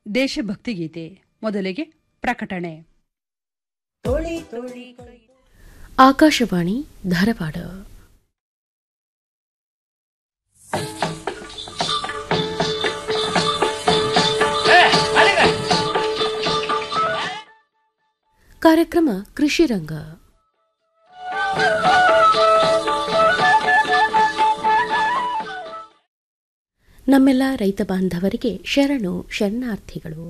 ದೇಶಭಕ್ತಿ ಗೀತೆ ಮೊದಲಿಗೆ ಪ್ರಕಟಣೆ ಆಕಾಶವಾಣಿ ಧಾರವಾಡ ಕಾರ್ಯಕ್ರಮ ಕೃಷಿ ರಂಗ ನಮ್ಮೆಲ್ಲ ರೈತ ಬಾಂಧವರಿಗೆ ಶರಣು ಶರಣಾರ್ಥಿಗಳು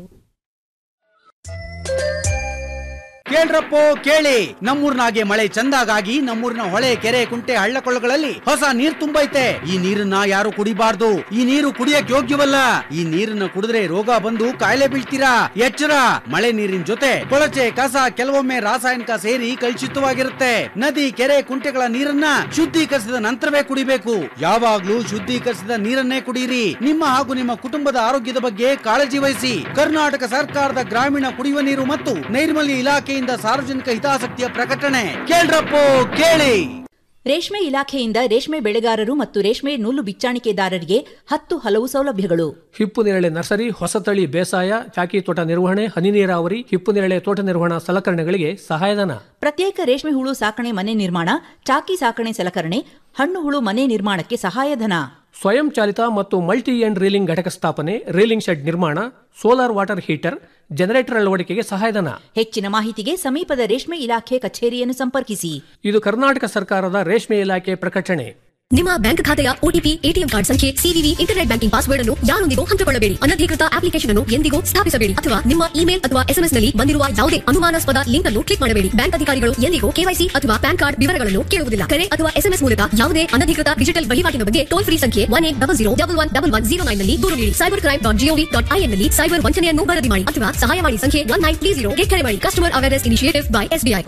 ಕೇಳ್ರಪ್ಪೋ ಕೇಳಿ ನಮ್ಮೂರ್ನಾಗೆ ಮಳೆ ಚಂದಾಗಾಗಿ ನಮ್ಮೂರಿನ ಹೊಳೆ ಕೆರೆ ಕುಂಟೆ ಹಳ್ಳಕೊಳ್ಳಗಳಲ್ಲಿ ಹೊಸ ನೀರ್ ತುಂಬೈತೆ ಈ ನೀರನ್ನ ಯಾರು ಕುಡಿಬಾರ್ದು ಈ ನೀರು ಕುಡಿಯಕ್ ಯೋಗ್ಯವಲ್ಲ ಈ ನೀರನ್ನ ಕುಡಿದ್ರೆ ರೋಗ ಬಂದು ಕಾಯಿಲೆ ಬೀಳ್ತೀರಾ ಎಚ್ಚರ ಮಳೆ ನೀರಿನ ಜೊತೆ ಕೊಳಚೆ ಕಸ ಕೆಲವೊಮ್ಮೆ ರಾಸಾಯನಿಕ ಸೇರಿ ಕಲುಷಿತವಾಗಿರುತ್ತೆ ನದಿ ಕೆರೆ ಕುಂಟೆಗಳ ನೀರನ್ನ ಶುದ್ಧೀಕರಿಸಿದ ನಂತರವೇ ಕುಡಿಬೇಕು ಯಾವಾಗ್ಲೂ ಶುದ್ಧೀಕರಿಸಿದ ನೀರನ್ನೇ ಕುಡಿಯಿರಿ ನಿಮ್ಮ ಹಾಗೂ ನಿಮ್ಮ ಕುಟುಂಬದ ಆರೋಗ್ಯದ ಬಗ್ಗೆ ಕಾಳಜಿ ವಹಿಸಿ ಕರ್ನಾಟಕ ಸರ್ಕಾರದ ಗ್ರಾಮೀಣ ಕುಡಿಯುವ ನೀರು ಮತ್ತು ನೈರ್ಮಲ್ಯ ಇಲಾಖೆಯಿಂದ ಸಾರ್ವಜನಿಕ ಹಿತಾಸಕ್ತಿಯ ಪ್ರಕಟಣೆ ಕೇಳ್ರಪ್ಪೋ ಕೇಳಿ ರೇಷ್ಮೆ ಇಲಾಖೆಯಿಂದ ರೇಷ್ಮೆ ಬೆಳೆಗಾರರು ಮತ್ತು ರೇಷ್ಮೆ ನೂಲು ಬಿಚ್ಚಾಣಿಕೆದಾರರಿಗೆ ಹತ್ತು ಹಲವು ಸೌಲಭ್ಯಗಳು ಹಿಪ್ಪು ನೇರಳೆ ನರ್ಸರಿ ಹೊಸತಳಿ ಬೇಸಾಯ ಚಾಕಿ ತೋಟ ನಿರ್ವಹಣೆ ಹನಿ ನೀರಾವರಿ ಹಿಪ್ಪು ನೇರಳೆ ತೋಟ ನಿರ್ವಹಣಾ ಸಲಕರಣೆಗಳಿಗೆ ಸಹಾಯಧನ ಪ್ರತ್ಯೇಕ ರೇಷ್ಮೆ ಹುಳು ಸಾಕಣೆ ಮನೆ ನಿರ್ಮಾಣ ಚಾಕಿ ಸಾಕಣೆ ಸಲಕರಣೆ ಹಣ್ಣು ಹುಳು ಮನೆ ನಿರ್ಮಾಣಕ್ಕೆ ಸಹಾಯಧನ ಸ್ವಯಂ ಚಾಲಿತ ಮತ್ತು ಮಲ್ಟಿ ಎಂಡ್ ರೀಲಿಂಗ್ ಘಟಕ ಸ್ಥಾಪನೆ ರೀಲಿಂಗ್ ಶೆಡ್ ನಿರ್ಮಾಣ ಸೋಲಾರ್ ವಾಟರ್ ಹೀಟರ್ ಜನರೇಟರ್ ಅಳವಡಿಕೆಗೆ ಸಹಾಯಧನ ಹೆಚ್ಚಿನ ಮಾಹಿತಿಗೆ ಸಮೀಪದ ರೇಷ್ಮೆ ಇಲಾಖೆ ಕಚೇರಿಯನ್ನು ಸಂಪರ್ಕಿಸಿ ಇದು ಕರ್ನಾಟಕ ಸರ್ಕಾರದ ರೇಷ್ಮೆ ಇಲಾಖೆ ಪ್ರಕಟಣೆ ನಿಮ್ಮ ಬ್ಯಾಂಕ್ ಖಾತೆಯ ಒಟಿಪಿ ಎಟಿಎಂ ಕಾರ್ಡ್ ಸಂಖ್ಯೆ ಸಿವಿವಿ ಇಂಟರ್ನೆಟ್ ಬ್ಯಾಂಕಿಂಗ್ ಪಾಸ್ವರ್ಡ್ ಅನ್ನು ಯಾರೊಂದಿಗೂ ಹಂಚಿಕೊಳ್ಳಬೇಡಿ ಅನಧಿಕೃತ ಅಪ್ಲಿಕೇಶನ್ ಅನ್ನು ಎಂದಿಗೂ ಸ್ಥಾಪಿಸಬೇಡಿ ಅಥವಾ ನಿಮ್ಮ ಇಮೇಲ್ ಅಥವಾ ಎಸ್ಎಂಎಸ್ ನಲ್ಲಿ ಬಂದಿರುವ ಯಾವುದೇ ಅನುಮಾನಾಸ್ಪದ ಲಿಂಕ್ ಅನ್ನು ಕ್ಲಿಕ್ ಮಾಡಬೇಡಿ ಬ್ಯಾಂಕ್ ಅಧಿಕಾರಿಗಳು ಎಂದಿಗೂ ಕೆವೈಸಿ ಅಥವಾ ಪ್ಯಾನ್ ಕಾರ್ಡ್ ವಿವರಗಳನ್ನು ಕೇಳುವುದಿಲ್ಲ ಕರೆ ಅಥವಾ ಎಸ್ಎಂಎಸ್ ಮೂಲಕ ಯಾವುದೇ ಅನಧಿಕೃತ ಡಿಜಿಟಲ್ ವಹಿವಾಟಿನ ಬಗ್ಗೆ ಟೋಲ್ ಫ್ರೀ ಸಂಖ್ಯೆ one eight double zero double one double one zero nine ನಲ್ಲಿ ದೂರು ನೀಡಿ cyber crime dot GOV dot IN ನಲ್ಲಿ ಸೈಬರ್ ವಂಚನೆಯನ್ನು ವರದಿ ಮಾಡಿ ಅಥವಾ ಸಹಾಯವಾಣಿ ಸಂಖ್ಯೆ ಒನ್ ನೈನ್ ತ್ರೀ ಜೀರೋ ಕರೆ ಮಾಡಿ customer awareness initiative by SBI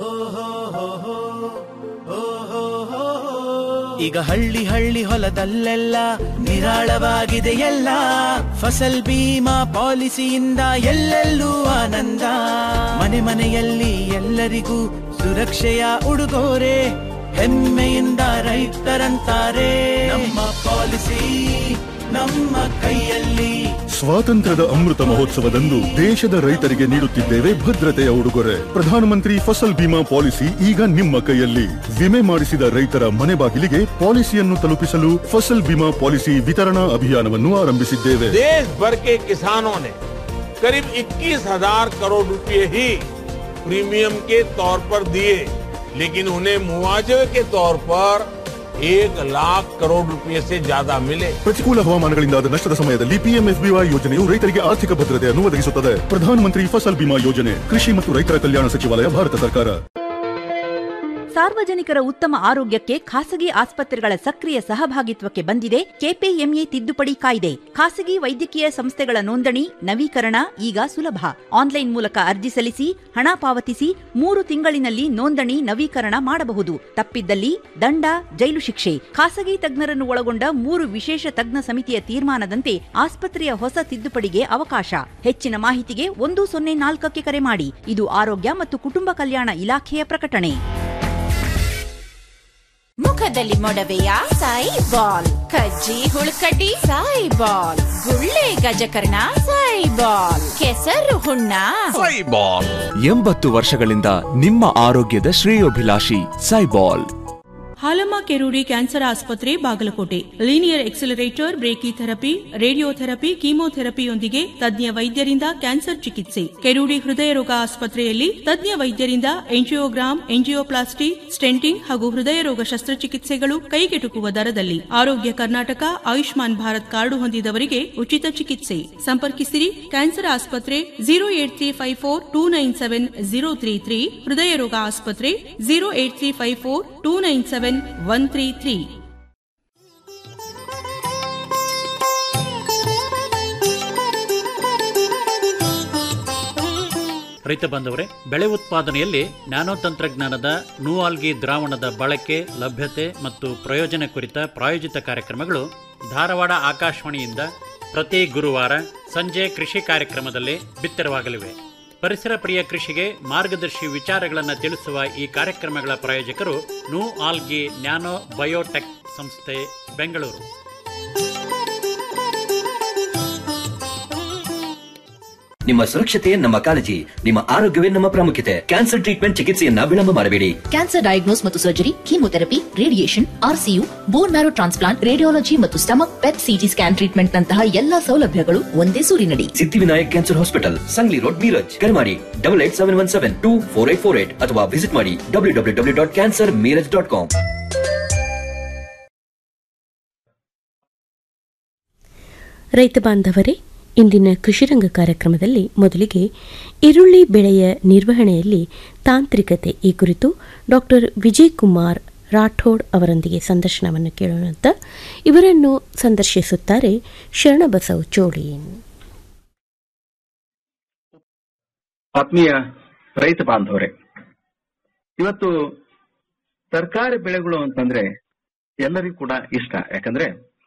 ಈಗ ಹಳ್ಳಿ ಹಳ್ಳಿ ಹೊಲದಲ್ಲೆಲ್ಲ ನಿರಾಳವಾಗಿದೆ ಎಲ್ಲ ಫಸಲ್ ಬೀಮಾ ಪಾಲಿಸಿಯಿಂದ ಎಲ್ಲೆಲ್ಲೂ ಆನಂದ ಮನೆ ಮನೆಯಲ್ಲಿ ಎಲ್ಲರಿಗೂ ಸುರಕ್ಷೆಯ ಉಡುಗೊರೆ ಹೆಮ್ಮೆಯಿಂದ ರೈತರಂತಾರೆ ನಮ್ಮ ಪಾಲಿಸಿ ನಮ್ಮ ಕೈಯಲ್ಲಿ ಸ್ವಾತಂತ್ರ್ಯದ ಅಮೃತ ಮಹೋತ್ಸವದಂದು ದೇಶದ ರೈತರಿಗೆ ನೀಡುತ್ತಿದ್ದೇವೆ ಭದ್ರತೆಯ ಉಡುಗೊರೆ ಪ್ರಧಾನಮಂತ್ರಿ ಫಸಲ್ ಬಿಮಾ ಪಾಲಿಸಿ ಈಗ ನಿಮ್ಮ ಕೈಯಲ್ಲಿ ವಿಮೆ ಮಾಡಿಸಿದ ರೈತರ ಮನೆ ಬಾಗಿಲಿಗೆ ಪಾಲಿಸಿಯನ್ನು ತಲುಪಿಸಲು ಫಸಲ್ ಬಿಮಾ ಪಾಲಿಸಿ ವಿತರಣಾ ಅಭಿಯಾನವನ್ನು ಆರಂಭಿಸಿದ್ದೇವೆ देश भर के किसानों ने करीब 21,000 करोड़ रुपए ही प्रीमियम के तौर पर दिए लेकिन उन्हें मुआवजे के तौर पर एक लाख करोड़ रुपए से ज्यादा मिले ಪ್ರತಿಕೂಲ ಹವಾಮಾನಗಳಿಂದಾದ ನಷ್ಟದ ಸಮಯದಲ್ಲಿ ಪಿಎಂಎಫ್ಬಿವೈ ಯೋಜನೆಯು ರೈತರಿಗೆ ಆರ್ಥಿಕ ಭದ್ರತೆಯನ್ನು ಒದಗಿಸುತ್ತದೆ ಪ್ರಧಾನಮಂತ್ರಿ ಫಸಲ್ ಬಿಮಾ ಯೋಜನೆ ಕೃಷಿ ಮತ್ತು ರೈತರ ಕಲ್ಯಾಣ ಸಚಿವಾಲಯ ಭಾರತ ಸರ್ಕಾರ ಸಾರ್ವಜನಿಕರ ಉತ್ತಮ ಆರೋಗ್ಯಕ್ಕೆ ಖಾಸಗಿ ಆಸ್ಪತ್ರೆಗಳ ಸಕ್ರಿಯ ಸಹಭಾಗಿತ್ವಕ್ಕೆ ಬಂದಿದೆ ಕೆಪಿಎಂಇ ತಿದ್ದುಪಡಿ ಕಾಯ್ದೆ ಖಾಸಗಿ ವೈದ್ಯಕೀಯ ಸಂಸ್ಥೆಗಳ ನೋಂದಣಿ ನವೀಕರಣ ಈಗ ಸುಲಭ ಆನ್ಲೈನ್ ಮೂಲಕ ಅರ್ಜಿ ಸಲ್ಲಿಸಿ ಹಣ ಪಾವತಿಸಿ ಮೂರು ತಿಂಗಳಿನಲ್ಲಿ ನೋಂದಣಿ ನವೀಕರಣ ಮಾಡಬಹುದು ತಪ್ಪಿದ್ದಲ್ಲಿ ದಂಡ ಜೈಲು ಶಿಕ್ಷೆ ಖಾಸಗಿ ತಜ್ಞರನ್ನು ಒಳಗೊಂಡ ಮೂರು ವಿಶೇಷ ತಜ್ಞ ಸಮಿತಿಯ ತೀರ್ಮಾನದಂತೆ ಆಸ್ಪತ್ರೆಯ ಹೊಸ ತಿದ್ದುಪಡಿಗೆ ಅವಕಾಶ ಹೆಚ್ಚಿನ ಮಾಹಿತಿಗೆ ಒಂದು ಸೊನ್ನೆ ನಾಲ್ಕಕ್ಕೆ ಕರೆ ಮಾಡಿ ಇದು ಆರೋಗ್ಯ ಮತ್ತು ಕುಟುಂಬ ಕಲ್ಯಾಣ ಇಲಾಖೆಯ ಪ್ರಕಟಣೆ ಮುಖದಲ್ಲಿ ಮೊಡವೆಯ ಸಾಯಿ ಬಾಲ್ ಕಜ್ಜಿ ಹುಳುಕಡ್ಡಿ ಸಾಯಿ ಬಾಲ್ ಗುಳ್ಳೆ ಗಜಕರ್ಣ ಸಾಯಿ ಬಾಲ್ ಕೆಸರು ಹುಣ್ಣ ಎಂಬತ್ತು ವರ್ಷಗಳಿಂದ ನಿಮ್ಮ ಆರೋಗ್ಯದ ಶ್ರೇಯೋಭಿಲಾಷಿ ಸೈಬಾಲ್ ಹಾಲಮ್ಮ ಕೆರೂಡಿ ಕ್ಯಾನ್ಸರ್ ಆಸ್ಪತ್ರೆ Bagalkot linear accelerator brachy therapy radiotherapy ಕೀಮೋಥೆರಪಿಯೊಂದಿಗೆ ತಜ್ಞ ವೈದ್ಯರಿಂದ ಕ್ಯಾನ್ಸರ್ ಚಿಕಿತ್ಸೆ ಕೆರೂಡಿ ಹೃದಯ ರೋಗ ಆಸ್ಪತ್ರೆಯಲ್ಲಿ ತಜ್ಞ ವೈದ್ಯರಿಂದ ಎಂಜಿಯೋಗ್ರಾಮ್ ಎಂಜಿಯೋಪ್ಲಾಸ್ಟಿ ಸ್ಟೆಂಟಿಂಗ್ ಹಾಗೂ ಹೃದಯ ರೋಗ ಶಸ್ತ್ರಚಿಕಿತ್ಸೆಗಳು ಕೈಗೆಟುಕುವ ದರದಲ್ಲಿ ಆರೋಗ್ಯ ಕರ್ನಾಟಕ ಆಯುಷ್ಮಾನ್ ಭಾರತ್ ಕಾರ್ಡು ಹೊಂದಿದವರಿಗೆ ಉಚಿತ ಚಿಕಿತ್ಸೆ ಸಂಪರ್ಕಿಸಿರಿ ಕ್ಯಾನ್ಸರ್ ಆಸ್ಪತ್ರೆ zero eight three five four two nine seven zero three three ಹೃದಯ ರೋಗ ಆಸ್ಪತ್ರೆ zero eight three five four two nine seven one three three ರೈತ ಬಾಂಧವರೇ ಬೆಳೆ ಉತ್ಪಾದನೆಯಲ್ಲಿ ನ್ಯಾನೋ ತಂತ್ರಜ್ಞಾನದ ನೂಆಲ್ಗಿ ದ್ರಾವಣದ ಬಳಕೆ ಲಭ್ಯತೆ ಮತ್ತು ಪ್ರಯೋಜನ ಕುರಿತ ಪ್ರಾಯೋಜಿತ ಕಾರ್ಯಕ್ರಮಗಳು ಧಾರವಾಡ ಆಕಾಶವಾಣಿಯಿಂದ ಪ್ರತಿ ಗುರುವಾರ ಸಂಜೆ ಕೃಷಿ ಕಾರ್ಯಕ್ರಮದಲ್ಲಿ ಬಿತ್ತರವಾಗಲಿವೆ ಪರಿಸರ ಪ್ರಿಯ ಕೃಷಿಗೆ ಮಾರ್ಗದರ್ಶಿ ವಿಚಾರಗಳನ್ನು ತಿಳಿಸುವ ಈ ಕಾರ್ಯಕ್ರಮಗಳ ಪ್ರಾಯೋಜಕರು ನೂ ಆಲ್ಗಿ ನ್ಯಾನೋ ಬಯೋಟೆಕ್ ಸಂಸ್ಥೆ ಬೆಂಗಳೂರು ನಿಮ್ಮ ಸುರಕ್ಷತೆಯೇ ನಮ್ಮ ಕಾಳಜಿ ನಿಮ್ಮ ಆರೋಗ್ಯವೇ ನಮ್ಮ ಪ್ರಾಮುಖ್ಯತೆ ಕ್ಯಾನ್ಸರ್ ಟ್ರೀಟ್ಮೆಂಟ್ ಚಿಕಿತ್ಸೆಯನ್ನ ವಿಳಂಬ ಮಾಡಬೇಡಿ ಕ್ಯಾನ್ಸರ್ ಡಯಾಗ್ನೋಸ್ ಮತ್ತು surgery chemotherapy radiation RCU bone marrow transplant radiology ಮತ್ತು stomach PET CT scan treatment ನಂತಹ ಎಲ್ಲಾ ಸೌಲಭ್ಯಗಳು ಒಂದೇ ಸೂರಿನಡಿ Siddhivinayak cancer hospital Sangli road Miraj ಕರೆ ಮಾಡಿ double eight seven one seven two four eight four eight ಅಥವಾ ವಿಸಿಟ್ ಮಾಡಿ W W W dot cancer Miraj dot com ರೈತ ಬಾಂಧವರೇ ಇಂದಿನ ಕೃಷಿರಂಗ ಕಾರ್ಯಕ್ರಮದಲ್ಲಿ ಮೊದಲಿಗೆ ಈರುಳ್ಳಿ ಬೆಳೆಯ ನಿರ್ವಹಣೆಯಲ್ಲಿ ತಾಂತ್ರಿಕತೆ ಈ ಕುರಿತು ಡಾಕ್ಟರ್ ವಿಜಯ್ ಕುಮಾರ್ ರಾಠೋಡ್ ಅವರೊಂದಿಗೆ ಸಂದರ್ಶನವನ್ನು ಕೇಳೋಣಂತ ಇವರನ್ನು ಸಂದರ್ಶಿಸುತ್ತಾರೆ ಶರಣಬಸವ್ ಚೋಳಿ ಆತ್ಮೀಯ ರೈತ ಬಾಂಧವರೇ ಇವತ್ತು ತರಕಾರಿ ಬೆಳೆಗಳು ಅಂತಂದ್ರೆ ಎಲ್ಲರಿಗೂ ಕೂಡ ಇಷ್ಟ ಯಾಕಂದ್ರೆ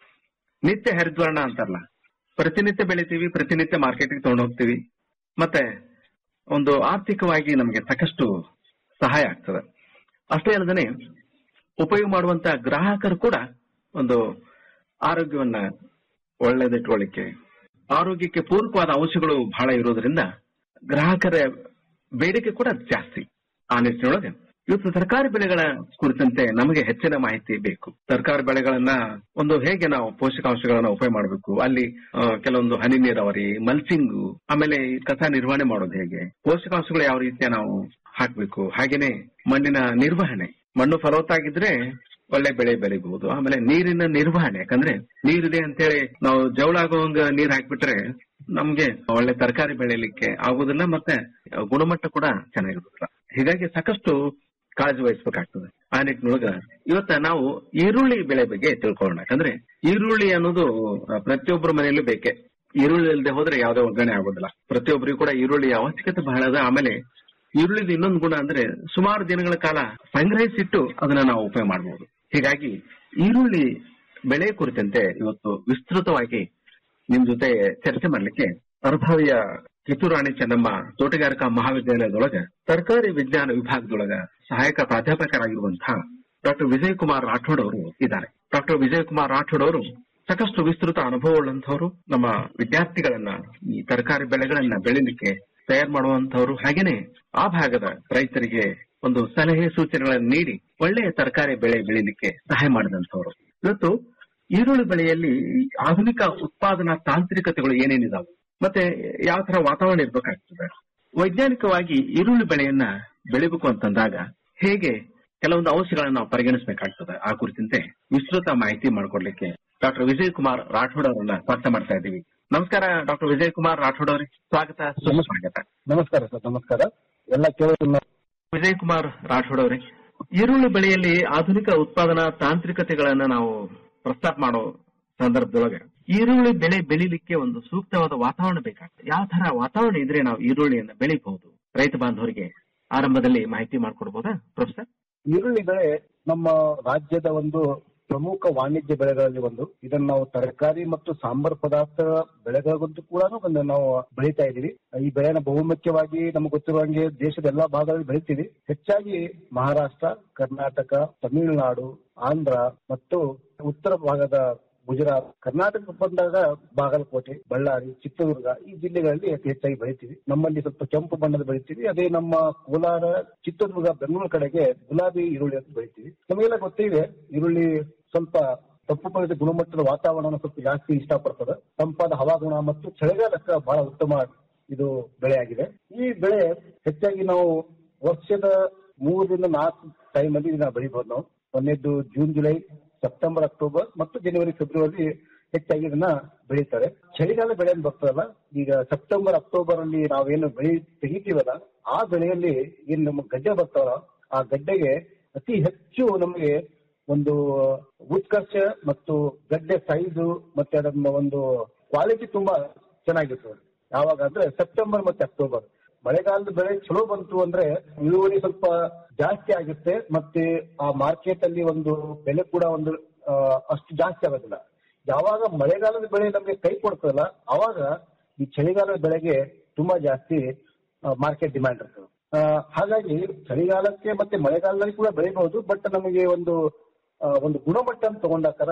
ನಿತ್ಯ ಹರಿದ್ವರ್ಣ ಅಂತಾರಲ್ಲ ಪ್ರತಿನಿತ್ಯ ಬೆಳಿತೀವಿ ಪ್ರತಿನಿತ್ಯ ಮಾರ್ಕೆಟ್ಗೆ ತಗೊಂಡು ಹೋಗ್ತೀವಿ ಮತ್ತೆ ಒಂದು ಆರ್ಥಿಕವಾಗಿ ನಮಗೆ ಸಾಕಷ್ಟು ಸಹಾಯ ಆಗ್ತದೆ ಅಷ್ಟೇ ಅಲ್ಲದೆ ಉಪಯೋಗ ಮಾಡುವಂತ ಗ್ರಾಹಕರು ಕೂಡ ಒಂದು ಆರೋಗ್ಯವನ್ನ ಒಳ್ಳೆದಿಟ್ಕೊಳ್ಳಿಕ್ಕೆ ಆರೋಗ್ಯಕ್ಕೆ ಪೂರಕವಾದ ಅಂಶಗಳು ಬಹಳ ಇರೋದ್ರಿಂದ ಗ್ರಾಹಕರ ಬೇಡಿಕೆ ಕೂಡ ಜಾಸ್ತಿ ಆ ನಿಟ್ಟಿನೊಳಗೆ ಇವತ್ತು ತರಕಾರಿ ಬೆಳೆಗಳ ಕುರಿತಂತೆ ನಮಗೆ ಹೆಚ್ಚಿನ ಮಾಹಿತಿ ಬೇಕು ತರಕಾರಿ ಬೆಳೆಗಳನ್ನ ಒಂದು ಹೇಗೆ ನಾವು ಪೋಷಕಾಂಶಗಳನ್ನ ಉಪಯೋಗ ಮಾಡಬೇಕು ಅಲ್ಲಿ ಆ, ಕೆಲವೊಂದು ಹನಿ ನೀರಾವರಿ ಮಲ್ಚಿಂಗು ಆಮೇಲೆ ಈ ಕಸ ನಿರ್ವಹಣೆ ಮಾಡೋದು ಹೇಗೆ ಪೋಷಕಾಂಶಗಳು ಯಾವ ರೀತಿಯ ನಾವು ಹಾಕ್ಬೇಕು ಹಾಗೇನೆ ಮಣ್ಣಿನ ನಿರ್ವಹಣೆ ಮಣ್ಣು ಫಲವತ್ತಾಗಿದ್ರೆ ಒಳ್ಳೆ ಬೆಳೆ ಬೆಳಿಬಹುದು ಆಮೇಲೆ ನೀರಿನ ನಿರ್ವಹಣೆ ಯಾಕಂದ್ರೆ ನೀರಿದೆ ಅಂತೇಳಿ ನಾವು ಜವಳ ಆಗುವಂಗ ನೀರ್ ಹಾಕ್ಬಿಟ್ರೆ ನಮ್ಗೆ ಒಳ್ಳೆ ತರಕಾರಿ ಬೆಳಿಲಿಕ್ಕೆ ಆಗುದಿಲ್ಲ ಮತ್ತೆ ಗುಣಮಟ್ಟ ಕೂಡ ಚೆನ್ನಾಗಿರುದಿಲ್ಲ ಹೀಗಾಗಿ ಸಾಕಷ್ಟು ಕಾಳಜಿ ವಹಿಸ್ಬೇಕಾಗ್ತದೆ ಆ ನಿಟ್ಟಿನೊಳಗ ಇವತ್ತ ನಾವು ಈರುಳ್ಳಿ ಬೆಳೆ ಬಗ್ಗೆ ತಿಳ್ಕೊಳ್ಳೋಣ ಯಾಕಂದ್ರೆ ಈರುಳ್ಳಿ ಅನ್ನೋದು ಆ, ಪ್ರತಿಯೊಬ್ಬರ ಮನೆಯಲ್ಲೂ ಬೇಕೆ ಈರುಳ್ಳಿ ಇಲ್ಲದೆ ಹೋದ್ರೆ ಯಾವುದೇ ಒಗ್ಗರಣೆ ಆಗೋದಿಲ್ಲ ಪ್ರತಿಯೊಬ್ಬರಿಗೂ ಕೂಡ ಈರುಳ್ಳಿ ಅವಶ್ಯಕತೆ ಬಹಳ ಅದ ಆಮೇಲೆ ಈರುಳ್ಳಿದ ಇನ್ನೊಂದು ಗುಣ ಅಂದ್ರೆ ಸುಮಾರು ದಿನಗಳ ಕಾಲ ಸಂಗ್ರಹಿಸಿಟ್ಟು ಅದನ್ನ ನಾವು ಉಪಯೋಗ ಮಾಡಬಹುದು ಹೀಗಾಗಿ ಈರುಳ್ಳಿ ಬೆಳೆ ಕುರಿತಂತೆ ಇವತ್ತು ವಿಸ್ತೃತವಾಗಿ ನಿಮ್ ಜೊತೆ ಚರ್ಚೆ ಮಾಡ್ಲಿಕ್ಕೆ ಅರ್ಭಾವಿಯ ಕಿತ್ತೂರಾಣಿ ಚೆನ್ನಮ್ಮ ತೋಟಗಾರಿಕಾ ಮಹಾವಿದ್ಯಾಲಯದೊಳಗ ತರಕಾರಿ ವಿಜ್ಞಾನ ವಿಭಾಗದೊಳಗ ಸಹಾಯಕ ಪ್ರಾಧ್ಯಾಪಕರಾಗಿರುವಂತಹ ಡಾಕ್ಟರ್ ವಿಜಯ್ ಕುಮಾರ್ ರಾಠೋಡ್ ಅವರು ಇದ್ದಾರೆ ಡಾಕ್ಟರ್ ವಿಜಯ್ ಕುಮಾರ್ ರಾಠೋಡ್ ಅವರು ಸಾಕಷ್ಟು ವಿಸ್ತೃತ ಅನುಭವವುಳ್ಳಂತವರು ನಮ್ಮ ವಿದ್ಯಾರ್ಥಿಗಳನ್ನ ಈ ತರಕಾರಿ ಬೆಳೆಗಳನ್ನ ಬೆಳಿಲಿಕ್ಕೆ ತಯಾರು ಮಾಡುವಂತವರು ಹಾಗೇನೆ ಆ ಭಾಗದ ರೈತರಿಗೆ ಒಂದು ಸಲಹೆ ಸೂಚನೆಗಳನ್ನು ನೀಡಿ ಒಳ್ಳೆಯ ತರಕಾರಿ ಬೆಳೆ ಬೆಳಿಲಿಕ್ಕೆ ಸಹಾಯ ಮಾಡಿದಂತವರು ಇವತ್ತು ಈರುಳ್ಳಿ ಬೆಳೆಯಲ್ಲಿ ಈ ಆಧುನಿಕ ಉತ್ಪಾದನಾ ತಾಂತ್ರಿಕತೆಗಳು ಏನೇನಿದಾವೆ ಮತ್ತೆ ಯಾವ ತರ ವಾತಾವರಣ ಇರ್ಬೇಕಾಗ್ತದೆ ವೈಜ್ಞಾನಿಕವಾಗಿ ಈರುಳ್ಳಿ ಬೆಳೆಯನ್ನ ಬೆಳಿಬೇಕು ಅಂತಂದಾಗ ಹೇಗೆ ಕೆಲವೊಂದು ಅಂಶಗಳನ್ನ ನಾವು ಪರಿಗಣಿಸಬೇಕಾಗ್ತದೆ ಆ ಕುರಿತಂತೆ ವಿಸ್ತೃತ ಮಾಹಿತಿ ಮಾಡಿಕೊಡ್ಲಿಕ್ಕೆ ಡಾಕ್ಟರ್ ವಿಜಯ್ ಕುಮಾರ್ ರಾಠೋಡ್ ಅವರನ್ನ ಸ್ವಾಗತ ಮಾಡ್ತಾ ಇದ್ದೀವಿ ನಮಸ್ಕಾರ ಡಾಕ್ಟರ್ ವಿಜಯ್ ಕುಮಾರ್ ರಾಠೋಡ್ ಅವರಿಗೆ ಸ್ವಾಗತ ಸುಸ್ವಾಗತ ನಮಸ್ಕಾರ ಸರ್ ನಮಸ್ಕಾರ ಎಲ್ಲ ಕೇಳೋದನ್ನ ವಿಜಯ್ ಕುಮಾರ್ ರಾಠೋಡ್ ಅವರೇ ಈರುಳ್ಳಿ ಬೆಳೆಯಲ್ಲಿ ಆಧುನಿಕ ಉತ್ಪಾದನಾ ತಾಂತ್ರಿಕತೆಗಳನ್ನ ನಾವು ಪ್ರಸ್ತಾಪ ಮಾಡೋ ಸಂದರ್ಭದೊಳಗೆ ಈರುಳ್ಳಿ ಬೆಳೆ ಬೆಳಿಲಿಕ್ಕೆ ಒಂದು ಸೂಕ್ತವಾದ ವಾತಾವರಣ ಬೇಕಾಗ್ತದೆ ಯಾವ ತರ ವಾತಾವರಣ ಇದ್ರೆ ನಾವು ಈರುಳ್ಳಿಯನ್ನ ಬೆಳಿಬಹುದು ರೈತ ಬಾಂಧವರಿಗೆ ಆರಂಭದಲ್ಲಿ ಮಾಹಿತಿ ಮಾಡ್ಕೊಡ್ಬೋದಾ ಪ್ರೊಫೆಸರ್ ಈರುಳ್ಳಿ ಬೆಳೆ ನಮ್ಮ ರಾಜ್ಯದ ಒಂದು ಪ್ರಮುಖ ವಾಣಿಜ್ಯ ಬೆಳೆಗಳಲ್ಲಿ ಒಂದು ಇದನ್ನ ನಾವು ತರಕಾರಿ ಮತ್ತು ಸಾಂಬಾರ್ ಪದಾರ್ಥ ಬೆಳೆಗಳಿಗಂತೂ ಕೂಡ ಒಂದು ನಾವು ಬೆಳೀತಾ ಇದೀವಿ ಈ ಬೆಳೆನ ಬಹುಮುಖ್ಯವಾಗಿ ನಮ್ಗೆ ಗೊತ್ತಿರುವಂಗೆ ದೇಶದ ಎಲ್ಲಾ ಭಾಗಗಳಲ್ಲಿ ಬೆಳಿತೀವಿ ಹೆಚ್ಚಾಗಿ ಮಹಾರಾಷ್ಟ್ರ ಕರ್ನಾಟಕ ತಮಿಳುನಾಡು ಆಂಧ್ರ ಮತ್ತು ಉತ್ತರ ಭಾಗದ ಗುಜರಾತ್ ಕರ್ನಾಟಕ ಬಂದಾಗ ಬಾಗಲಕೋಟೆ ಬಳ್ಳಾರಿ ಚಿತ್ರದುರ್ಗ ಈ ಜಿಲ್ಲೆಗಳಲ್ಲಿ ಅತಿ ಹೆಚ್ಚಾಗಿ ಬೆಳಿತೀವಿ ನಮ್ಮಲ್ಲಿ ಸ್ವಲ್ಪ ಕೆಂಪು ಬಣ್ಣದ ಬೆಳಿತೀವಿ ಅದೇ ನಮ್ಮ ಕೋಲಾರ ಚಿತ್ರದುರ್ಗ ಬೆಂಗಳೂರು ಕಡೆಗೆ ಗುಲಾಬಿ ಈರುಳ್ಳಿ ಅಂತ ಬೆಳಿತೀವಿ ನಮಗೆಲ್ಲ ಗೊತ್ತಿದೆ ಈರುಳ್ಳಿ ಸ್ವಲ್ಪ ತಪ್ಪು ಪರಿದ ಗುಣಮಟ್ಟದ ವಾತಾವರಣ ಸ್ವಲ್ಪ ಜಾಸ್ತಿ ಇಷ್ಟಪಡ್ತದೆ ತಂಪಾದ ಹವಾಗುಣ ಮತ್ತು ಚಳಿಗಾಲಕ್ಕೆ ಬಹಳ ಉತ್ತಮ ಇದು ಬೆಳೆಯಾಗಿದೆ ಈ ಬೆಳೆ ಹೆಚ್ಚಾಗಿ ನಾವು ವರ್ಷದ ಮೂರರಿಂದ ನಾಲ್ಕು ಟೈಮ್ ಅಲ್ಲಿ ಇದನ್ನ ಬೆಳಿಬಹುದು ನಾವು ಒಂದನೇದ್ದು ಜೂನ್ ಜುಲೈ ಸೆಪ್ಟೆಂಬರ್ ಅಕ್ಟೋಬರ್ ಮತ್ತು ಜನವರಿ ಫೆಬ್ರವರಿ ಹೆಚ್ಚಾಗಿ ಇದನ್ನ ಬೆಳೀತಾರೆ ಚಳಿಗಾಲ ಬೆಳೆ ಅಂತ ಬರ್ತದಲ್ಲ ಈಗ ಸೆಪ್ಟೆಂಬರ್ ಅಕ್ಟೋಬರ್ ಅಲ್ಲಿ ನಾವೇನು ಬೆಳೆ ತೆಗಿತೀವಲ್ಲ ಆ ಬೆಳೆಯಲ್ಲಿ ಏನ್ ನಮ್ಮ ಗಡ್ಡೆ ಬರ್ತಾವಲ್ಲ ಆ ಗಡ್ಡೆಗೆ ಅತಿ ಹೆಚ್ಚು ನಮಗೆ ಒಂದು ಉತ್ಕರ್ಷ ಮತ್ತು ಗಡ್ಡೆ ಸೈಜು ಮತ್ತೆ ಅದನ್ನ ಒಂದು ಕ್ವಾಲಿಟಿ ತುಂಬಾ ಚೆನ್ನಾಗಿರ್ತದೆ ಯಾವಾಗ ಅಂದ್ರೆ ಸೆಪ್ಟೆಂಬರ್ ಮತ್ತೆ ಅಕ್ಟೋಬರ್ ಮಳೆಗಾಲದ ಬೆಳೆ ಚಲೋ ಬಂತು ಅಂದ್ರೆ ಇಳುವರಿ ಸ್ವಲ್ಪ ಜಾಸ್ತಿ ಆಗುತ್ತೆ ಮತ್ತೆ ಆ ಮಾರ್ಕೆಟ್ ಅಲ್ಲಿ ಒಂದು ಬೆಲೆ ಕೂಡ ಒಂದು ಆ, ಅಷ್ಟು ಜಾಸ್ತಿ ಆಗೋದಿಲ್ಲ ಯಾವಾಗ ಮಳೆಗಾಲದ ಬೆಳೆ ನಮಗೆ ಕೈ ಕೊಡ್ತದಲ್ಲ ಅವಾಗ ಈ ಚಳಿಗಾಲದ ಬೆಳೆಗೆ ತುಂಬಾ ಜಾಸ್ತಿ ಮಾರ್ಕೆಟ್ ಡಿಮ್ಯಾಂಡ್ ಇರ್ತದೆ ಆ, ಹಾಗಾಗಿ ಚಳಿಗಾಲಕ್ಕೆ ಮತ್ತೆ ಮಳೆಗಾಲದಲ್ಲಿ ಕೂಡ ಬೆಳಿಬಹುದು ಬಟ್ ನಮಗೆ ಒಂದು ಆ, ಒಂದು ಗುಣಮಟ್ಟ ತಗೊಂಡಾಕರ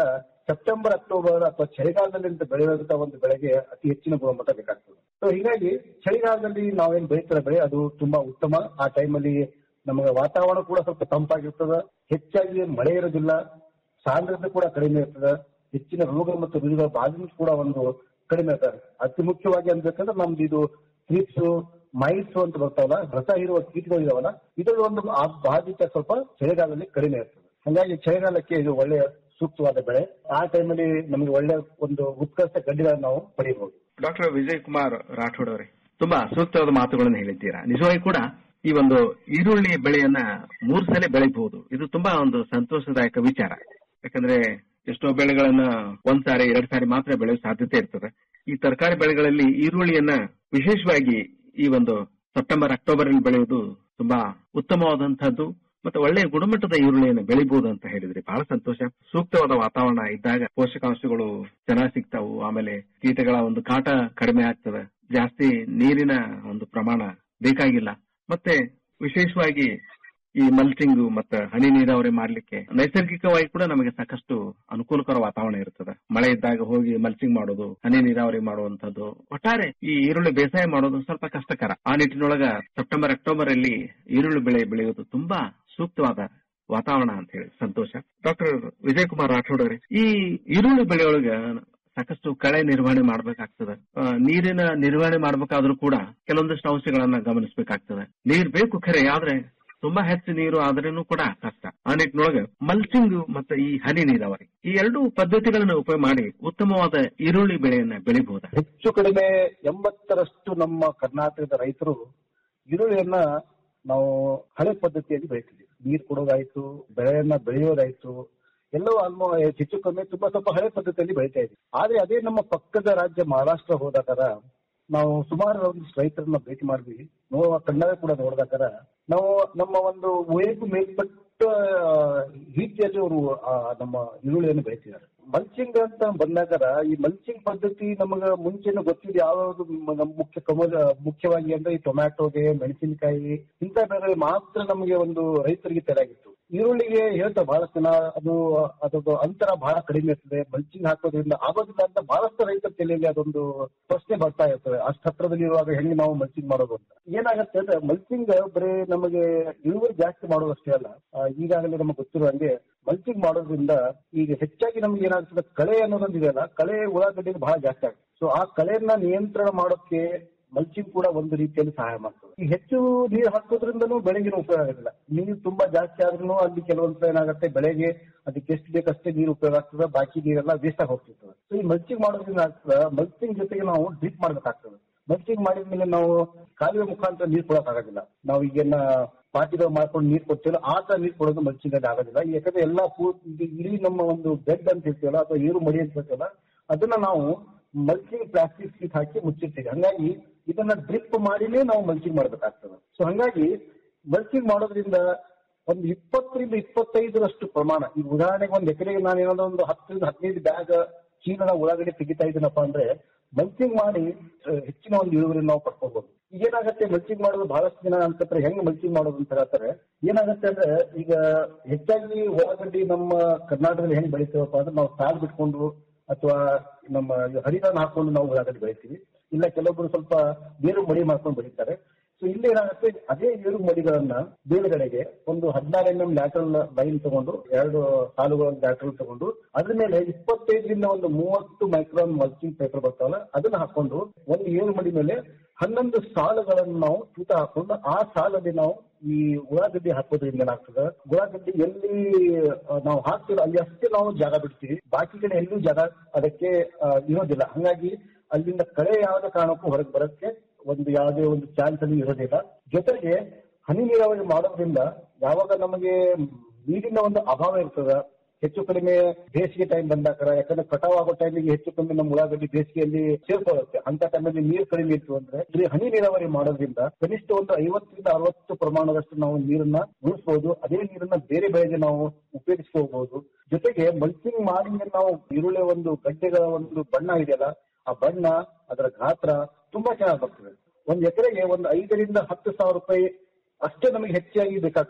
ಸೆಪ್ಟೆಂಬರ್ ಅಕ್ಟೋಬರ್ ಅಥವಾ ಚಳಿಗಾಲದಲ್ಲಿ ಅಂತ ಬೆಳೆಯುವಂತ ಒಂದು ಬೆಳೆಗೆ ಅತಿ ಹೆಚ್ಚಿನ ಗುಣಮಟ್ಟ ಬೇಕಾಗ್ತದೆ ಸೊ ಹೀಗಾಗಿ ಚಳಿಗಾಲದಲ್ಲಿ ನಾವೇನ್ ಬೆಳೀತಾರೆ ಬೆಳೆ ಅದು ತುಂಬಾ ಉತ್ತಮ ಆ ಟೈಮಲ್ಲಿ ನಮಗೆ ವಾತಾವರಣ ಕೂಡ ಸ್ವಲ್ಪ ತಂಪಾಗಿರ್ತದೆ ಹೆಚ್ಚಾಗಿ ಮಳೆ ಇರೋದಿಲ್ಲ ಸಾಂದ್ರತೆ ಕೂಡ ಕಡಿಮೆ ಇರ್ತದೆ ಹೆಚ್ಚಿನ ರೋಗ ಮತ್ತು ರುಜಿಗಳ ಬಾಧೆ ಕೂಡ ಒಂದು ಕಡಿಮೆ ಇರ್ತದೆ ಅತಿ ಮುಖ್ಯವಾಗಿ ಅನ್ಬೇಕಂದ್ರೆ ನಮ್ದು ಇದು ಕ್ರಿಪ್ಸ್ ಮೈಟ್ಸ್ ಅಂತ ಬರ್ತಾವಲ್ಲ ರಸ ಇರುವ ಕೀಟಗಳು ಇದಾವಲ್ಲ ಇದರ ಒಂದು ಆ ಬಾಧಿತ ಸ್ವಲ್ಪ ಚಳಿಗಾಲದಲ್ಲಿ ಕಡಿಮೆ ಇರ್ತದೆ ಹಂಗಾಗಿ ಚಳಿಗಾಲಕ್ಕೆ ಇದು ಒಳ್ಳೆ ಸೂಕ್ತವಾದ ಬೆಳೆ ಆ ಟೈಮಲ್ಲಿ ನಮಗೆ ಒಳ್ಳೆ ಒಂದು ಉತ್ಕೃಷ್ಟ ಗಡ್ಡಿಗಳನ್ನು ನಾವು ಪಡೆಯಬಹುದು ಡಾಕ್ಟರ್ ವಿಜಯ್ ಕುಮಾರ್ ರಾಠೋಡ್ ಅವರೇ ತುಂಬಾ ಸೂಕ್ತವಾದ ಮಾತುಗಳನ್ನು ಹೇಳಿದ್ದೀರಾ ನಿಜವಾಗಿ ಕೂಡ ಈ ಒಂದು ಈರುಳ್ಳಿ ಬೆಳೆಯನ್ನ ಮೂರು ಸಲ ಬೆಳಿಬಹುದು ಇದು ತುಂಬಾ ಒಂದು ಸಂತೋಷದಾಯಕ ವಿಚಾರ ಯಾಕಂದ್ರೆ ಎಷ್ಟೋ ಬೆಳೆಗಳನ್ನ ಒಂದ್ ಸಾರಿ ಎರಡ್ ಸಾರಿ ಮಾತ್ರ ಬೆಳೆಯುವ ಸಾಧ್ಯತೆ ಇರ್ತದೆ ಈ ತರಕಾರಿ ಬೆಳೆಗಳಲ್ಲಿ ಈರುಳ್ಳಿಯನ್ನ ವಿಶೇಷವಾಗಿ ಈ ಒಂದು ಸೆಪ್ಟೆಂಬರ್ ಅಕ್ಟೋಬರ್ ಅಲ್ಲಿ ಬೆಳೆಯುವುದು ತುಂಬಾ ಉತ್ತಮವಾದಂತಹದ್ದು ಮತ್ತೆ ಒಳ್ಳೆಯ ಗುಣಮಟ್ಟದ ಈರುಳ್ಳಿಯನ್ನು ಬೆಳಿಬಹುದು ಅಂತ ಹೇಳಿದ್ರಿ ಬಹಳ ಸಂತೋಷ ಸೂಕ್ತವಾದ ವಾತಾವರಣ ಇದ್ದಾಗ ಪೋಷಕಾಂಶಗಳು ಚೆನ್ನಾಗಿ ಸಿಗ್ತಾವು ಆಮೇಲೆ ಕೀಟಗಳ ಒಂದು ಕಾಟ ಕಡಿಮೆ ಆಗ್ತದೆ ಜಾಸ್ತಿ ನೀರಿನ ಒಂದು ಪ್ರಮಾಣ ಬೇಕಾಗಿಲ್ಲ ಮತ್ತೆ ವಿಶೇಷವಾಗಿ ಈ ಮಲ್ಚಿಂಗ್ ಮತ್ತೆ ಹನಿ ನೀರಾವರಿ ಮಾಡ್ಲಿಕ್ಕೆ ನೈಸರ್ಗಿಕವಾಗಿ ಕೂಡ ನಮಗೆ ಸಾಕಷ್ಟು ಅನುಕೂಲಕರ ವಾತಾವರಣ ಇರ್ತದೆ ಮಳೆ ಇದ್ದಾಗ ಹೋಗಿ ಮಲ್ಚಿಂಗ್ ಮಾಡೋದು ಹನಿ ನೀರಾವರಿ ಮಾಡುವಂತದ್ದು ಒಟ್ಟಾರೆ ಈ ಈರುಳ್ಳಿ ಬೇಸಾಯ ಮಾಡೋದು ಸ್ವಲ್ಪ ಕಷ್ಟಕರ ಆ ನಿಟ್ಟಿನೊಳಗ ಸೆಪ್ಟೆಂಬರ್ ಅಕ್ಟೋಬರ್ ಅಲ್ಲಿ ಈರುಳ್ಳಿ ಬೆಳೆ ಬೆಳೆಯುವುದು ತುಂಬಾ ಸೂಕ್ತವಾದ ವಾತಾವರಣ ಅಂತ ಹೇಳಿ ಸಂತೋಷ ಡಾಕ್ಟರ್ ವಿಜಯ್ ಕುಮಾರ್ ರಾಠೋಡ್ ಅವರೇ ಈ ಈರುಳ್ಳಿ ಬೆಳೆಯೊಳಗ ಸಾಕಷ್ಟು ಕಳೆ ನಿರ್ವಹಣೆ ಮಾಡ್ಬೇಕಾಗ್ತದೆ ಆ, ನೀರಿನ ನಿರ್ವಹಣೆ ಮಾಡ್ಬೇಕಾದ್ರೂ ಕೂಡ ಕೆಲವೊಂದಿಷ್ಟು ಅಂಶಗಳನ್ನ ಗಮನಿಸಬೇಕಾಗ್ತದೆ ನೀರ್ ಬೇಕು ಖರೆ ಆದ್ರೆ ತುಂಬಾ ಹೆಚ್ಚು ನೀರು ಆದ್ರೇನು ಕೂಡ ಕಷ್ಟ ಆ ನಿಟ್ಟಿನೊಳಗೆ ಮಲ್ಚಿಂಗ್ ಮತ್ತೆ ಈ ಹನಿ ನೀರಾವರಿ ಈ ಎರಡು ಪದ್ಧತಿಗಳನ್ನ ಉಪಯೋಗ ಮಾಡಿ ಉತ್ತಮವಾದ ಈರುಳ್ಳಿ ಬೆಳೆಯನ್ನ ಬೆಳಿಬಹುದಾ ಹೆಚ್ಚು ಕಡಿಮೆ ಎಂಬತ್ತರಷ್ಟು ನಮ್ಮ ಕರ್ನಾಟಕದ ರೈತರು ಈರುಳ್ಳಿಯನ್ನ ನಾವು ಹಳೆ ಪದ್ಧತಿಯಲ್ಲಿ ಬೆಳಿತಿದ್ವಿ ನೀರು ಕೊಡೋದಾಯ್ತು ಬೆಳೆಯನ್ನ ಬೆಳೆಯೋದಾಯ್ತು ಎಲ್ಲವೂ ಆಲ್ಮೋ ಹೆಚ್ಚು ಕಮ್ಮಿ ತುಂಬಾ ಸ್ವಲ್ಪ ಹಳೆ ಪದ್ಧತಿಯಲ್ಲಿ ಬೆಳಿತಾ ಇದ್ವಿ ಆದ್ರೆ ಅದೇ ನಮ್ಮ ಪಕ್ಕದ ರಾಜ್ಯ ಮಹಾರಾಷ್ಟ್ರ ಹೋದಾಕಾರ ನಾವು ಸುಮಾರು ಒಂದಿಷ್ಟು ರೈತರನ್ನ ಭೇಟಿ ಮಾಡಿದ್ವಿ ನೋ ಕಣ್ಣಾಗ ಕೂಡ ನೋಡಿದಾಕಾರ ನಾವು ನಮ್ಮ ಒಂದು ವಯಸ್ಸು ಮೇಲ್ಪಟ್ಟ ರೀತಿಯಲ್ಲಿ ಅವರು ನಮ್ಮ ಈರುಳ್ಳಿಯನ್ನು ಬೆಳಿತಿದ್ದಾರೆ ಮಲ್ಚಿಂಗ್ ಅಂತ ಬಂದಾಗ ಈ ಮಲ್ಚಿಂಗ್ ಪದ್ಧತಿ ನಮಗ ಮುಂಚೆನೂ ಗೊತ್ತಿದೆ ಯಾವ್ಯಾವ್ದು ಮ- ನಮ್ಮ ಮುಖ್ಯ ಕಮಲ ಮುಖ್ಯವಾಗಿ ಅಂದ್ರೆ ಈ ಟೊಮ್ಯಾಟೋಗೆ ಮೆಣಸಿನಕಾಯಿ ಇಂಥ ಬೆಳೆ ಮಾತ್ರ ನಮಗೆ ಒಂದು ರೈತರಿಗೆ ತೆರೆಯಾಗಿತ್ತು ಈರುಳ್ಳಿಗೆ ಹೇಳ್ತಾ ಬಹಳಷ್ಟು ಜನ ಅದು ಅದೊಂದು ಅಂತರ ಬಹಳ ಕಡಿಮೆ ಇರ್ತದೆ ಮಲ್ಚಿಂಗ್ ಹಾಕೋದ್ರಿಂದ ಆಗೋದಿಲ್ಲ ಅಂತ ಬಹಳಷ್ಟು ರೈತರ ತಲೆಯಲ್ಲಿ ಅದೊಂದು ಪ್ರಶ್ನೆ ಬರ್ತಾ ಇರ್ತದೆ ಅಷ್ಟು ಹತ್ರದಲ್ಲಿ ಇರುವಾಗ ಹೆಂಗೆ ನಾವು ಮಲ್ಚಿಂಗ್ ಮಾಡೋದು ಅಂತ ಏನಾಗುತ್ತೆ ಅಂದ್ರೆ ಮಲ್ಚಿಂಗ್ ಬರೀ ನಮಗೆ ಇಳುವರಿ ಜಾಸ್ತಿ ಮಾಡೋದಷ್ಟೇ ಅಲ್ಲ ಆ, ಈಗಾಗಲೇ ನಮಗೆ ಗೊತ್ತಿರೋ ಹಂಗೆ ಮಲ್ಚಿಂಗ್ ಮಾಡೋದ್ರಿಂದ ಈಗ ಹೆಚ್ಚಾಗಿ ನಮ್ಗೆ ಏನಾಗ್ತದೆ ಕಳೆ ಅನ್ನೋದೊಂದು ಇದೆಯಲ್ಲ ಕಳೆ ಉಳ್ಳಾಗಡ್ಡಿ ಬಹಳ ಜಾಸ್ತಿ ಆಗುತ್ತೆ ಸೊ ಆ ಕಳೆಯನ್ನ ನಿಯಂತ್ರಣ ಮಾಡೋಕೆ ಮಲ್ಚಿಂಗ್ ಕೂಡ ಒಂದು ರೀತಿಯಲ್ಲಿ ಸಹಾಯ ಮಾಡ್ತದೆ ಈ ಹೆಚ್ಚು ನೀರು ಹಾಕೋದ್ರಿಂದನೂ ಬೆಳೆಗಿನ ಉಪಯೋಗ ಆಗೋದಿಲ್ಲ ನೀರು ತುಂಬಾ ಜಾಸ್ತಿ ಆದ್ರೂ ಅಲ್ಲಿ ಕೆಲವೊಂದ್ಸಲ ಏನಾಗುತ್ತೆ ಬೆಳೆಗೆ ಅದಕ್ಕೆ ಎಷ್ಟು ಬೇಕಷ್ಟೇ ನೀರು ಉಪಯೋಗ ಆಗ್ತದೆ ಬಾಕಿ ನೀರೆಲ್ಲ ವೇಸ್ಟ್ ಆಗಿ ಹೋಗ್ತಿರ್ತದೆ ಸೊ ಈ ಮಲ್ಚಿಂಗ್ ಮಾಡೋದ್ರಿಂದ ಆಗ್ತದೆ ಮಲ್ಚಿಂಗ್ ಜೊತೆಗೆ ನಾವು ಡ್ರಿಪ್ ಮಾಡ್ಬೇಕಾಗ್ತದೆ ಮಲ್ಚಿಂಗ್ ಮಾಡಿದ್ಮೇಲೆ ನಾವು ಕಾಲುವೆ ಮುಖಾಂತರ ನೀರು ಕೊಡಕ್ ಆಗೋದಿಲ್ಲ ನಾವು ಈಗೇನ ಪಾಟಿಗಳು ಮಾಡ್ಕೊಂಡು ನೀರು ಕೊಡ್ತೀವಲ್ಲ ಆ ತರ ನೀರು ಕೊಡೋದು ಮಲ್ಚಿಂಗ್ ಅಲ್ಲಿ ಆಗೋದಿಲ್ಲ ಯಾಕಂದ್ರೆ ಎಲ್ಲಾ ಪೂ ಇಡೀ ನಮ್ಮ ಒಂದು ಬೆಡ್ ಅಂತ ಇರ್ತೀವಲ್ಲ ಅಥವಾ ಏರು ಮಡಿ ಅಂತ ಇರ್ತೀವಲ್ಲ ಅದನ್ನ ನಾವು ಮಲ್ಚಿಂಗ್ ಪ್ಲಾಸ್ಟಿಕ್ ಶೀಟ್ ಹಾಕಿ ಮುಚ್ಚಿರ್ತೀವಿ ಹಂಗಾಗಿ ಇದನ್ನ ಡ್ರಿಪ್ ಮಾಡಿನೇ ನಾವು ಮಲ್ಚಿಂಗ್ ಮಾಡ್ಬೇಕಾಗ್ತದೆ ಸೊ ಹಂಗಾಗಿ ಮಲ್ಚಿಂಗ್ ಮಾಡೋದ್ರಿಂದ ಒಂದು ಇಪ್ಪತ್ತರಿಂದ ಇಪ್ಪತ್ತೈದರಷ್ಟು ಪ್ರಮಾಣ ಈಗ ಉದಾಹರಣೆಗೆ ಒಂದು ಎಕರೆಗೆ ನಾನು ಏನಾದ್ರು ಒಂದು ಹತ್ತರಿಂದ ಹದಿನೈದು ಬ್ಯಾಗ್ ಚೀಲದ ಒಳಗಡೆ ತೆಗಿತಾ ಇದ್ದೀನಪ್ಪ ಅಂದ್ರೆ ಮಲ್ಚಿಂಗ್ ಮಾಡಿ ಆ, ಹೆಚ್ಚಿನ ಒಂದು ಇಳುವರಿ ನಾವು ಪಡ್ಕೋಬಹುದು ಈಗ ಏನಾಗುತ್ತೆ ಮಲ್ಚಿಂಗ್ ಮಾಡೋದು ಬಹಳಷ್ಟು ಜನ ಅನ್ಕತ್ತಾರೆ ಹೆಂಗ್ ಮಲ್ಚಿಂಗ್ ಮಾಡೋದು ಅಂತ ಹೇಳ್ತಾರೆ ಏನಾಗುತ್ತೆ ಅಂದ್ರೆ ಈಗ ಹೆಚ್ಚಾಗಿ ಉಳ್ಳಾಗಡ್ಡಿ ನಮ್ಮ ಕರ್ನಾಟಕದಲ್ಲಿ ಹೆಂಗ್ ಬೆಳಿತೀವಪ್ಪ ಅಂದ್ರೆ ನಾವು ಸಾಲ್ ಬಿಟ್ಕೊಂಡು ಅಥವಾ ನಮ್ಮ ಹರಿದಾನ ಹಾಕೊಂಡು ನಾವು ಉಳ್ಳಾಗಡ್ಡಿ ಬೆಳಿತೀವಿ ಇಲ್ಲ ಕೆಲವೊಬ್ರು ಸ್ವಲ್ಪ ಬೇರು ಮಡಿ ಮಾಡ್ಕೊಂಡು ಬೆಳಿತಾರೆ ಸೊ ಇಲ್ಲಿ ಏನಾಗುತ್ತೆ ಅದೇ ಏರು ಮಡಿಗಳನ್ನ ಬೇರುಗಡೆಗೆ ಒಂದು ಹದಿನಾರು ಎಂ ಎಂ ಲ್ಯಾಟ್ರಲ್ ಲೈನ್ ತಗೊಂಡು ಎರಡು ಸಾಲುಗಳ ಲ್ಯಾಟ್ರಲ್ ತಗೊಂಡು ಅದ್ರ ಮೇಲೆ ಇಪ್ಪತ್ತೈದರಿಂದ ಒಂದು ಮೂವತ್ತು ಮೈಕ್ರಾನ್ ಮಲ್ಚಿಂಗ್ ಪೇಪರ್ ಬರ್ತಾವಲ್ಲ ಅದನ್ನ ಹಾಕೊಂಡು ಒಂದು ಏರು ಮಡಿ ಮೇಲೆ ಹನ್ನೊಂದು ಸಾಲುಗಳನ್ನು ನಾವು ತೂತ ಹಾಕೊಂಡು ಆ ಸಾಲಲ್ಲಿ ನಾವು ಈ ಉಳ್ಳಾಗಡ್ಡಿ ಹಾಕೋದ್ರಿಂದ ಏನಾಗ್ತದೆ ಉಳ್ಳಾಗಡ್ಡಿ ಎಲ್ಲಿ ಆ, ನಾವು ಹಾಕ್ತಿರೋ ಅಲ್ಲಿ ಅಷ್ಟೇ ನಾವು ಜಾಗ ಬಿಡ್ತೀವಿ ಬಾಕಿ ಕಡೆ ಎಲ್ಲೂ ಜಾಗ ಅದಕ್ಕೆ ಆ, ಇರೋದಿಲ್ಲ ಹಂಗಾಗಿ ಅಲ್ಲಿಂದ ಕಳೆ ಯಾವುದೇ ಕಾರಣಕ್ಕೂ ಹೊರಗೆ ಬರೋಕ್ಕೆ ಒಂದು ಯಾವುದೇ ಒಂದು ಚಾನ್ಸ್ ಅಲ್ಲಿ ಇರೋದಿಲ್ಲ ಜೊತೆಗೆ ಹನಿ ನೀರಾವರಿ ಮಾಡೋದ್ರಿಂದ ಯಾವಾಗ ನಮಗೆ ನೀರಿನ ಒಂದು ಅಭಾವ ಇರ್ತದ ಹೆಚ್ಚು ಕಡಿಮೆ ಬೇಸಿಗೆ ಟೈಮ್ ಬಂದಾಕರ ಯಾಕಂದ್ರೆ ಕಟಾವ್ ಆಗೋ ಟೈಮಿಗೆ ಹೆಚ್ಚು ಕಡಿಮೆ ನಮ್ಮ ಉಳ್ಳಾಗಡ್ಡಿ ಬೇಸಿಗೆಯಲ್ಲಿ ಸೇರ್ಕೊಳ್ಳುತ್ತೆ ಅಂತ ಟೈಮಲ್ಲಿ ನೀರು ಕಡಿಮೆ ಇತ್ತು ಅಂದ್ರೆ ಇಲ್ಲಿ ಹನಿ ನೀರಾವರಿ ಮಾಡೋದ್ರಿಂದ ಕನಿಷ್ಠ ಒಂದು ಐವತ್ತರಿಂದ ಅರವತ್ತು ಪ್ರಮಾಣದಷ್ಟು ನಾವು ನೀರನ್ನ ಉಳಿಸಬಹುದು ಅದೇ ನೀರನ್ನ ಬೇರೆ ಬೆಳೆಗೆ ನಾವು ಉಪಯೋಗಿಸ್ಕೋಬಹುದು ಜೊತೆಗೆ ಮಲ್ಚಿಂಗ್ ಮಾಡಿ ನಾವು ಈರುಳ್ಳಿ ಒಂದು ಗಡ್ಡೆಗಳ ಒಂದು ಬಣ್ಣ ಇದೆಯಲ್ಲ ಆ ಬಣ್ಣ ಅದರ ಗಾತ್ರ ತುಂಬಾ ಚೆನ್ನಾಗಿ ಬರ್ತದೆ ಒಂದ್ ಎಕರೆಗೆ ಒಂದು ಐದರಿಂದ ಹತ್ತು ಸಾವಿರ ರೂಪಾಯಿ ಅಷ್ಟೇ ನಮಗೆ ಹೆಚ್ಚಾಗಿ ಬೇಕಾಗ್ತದೆ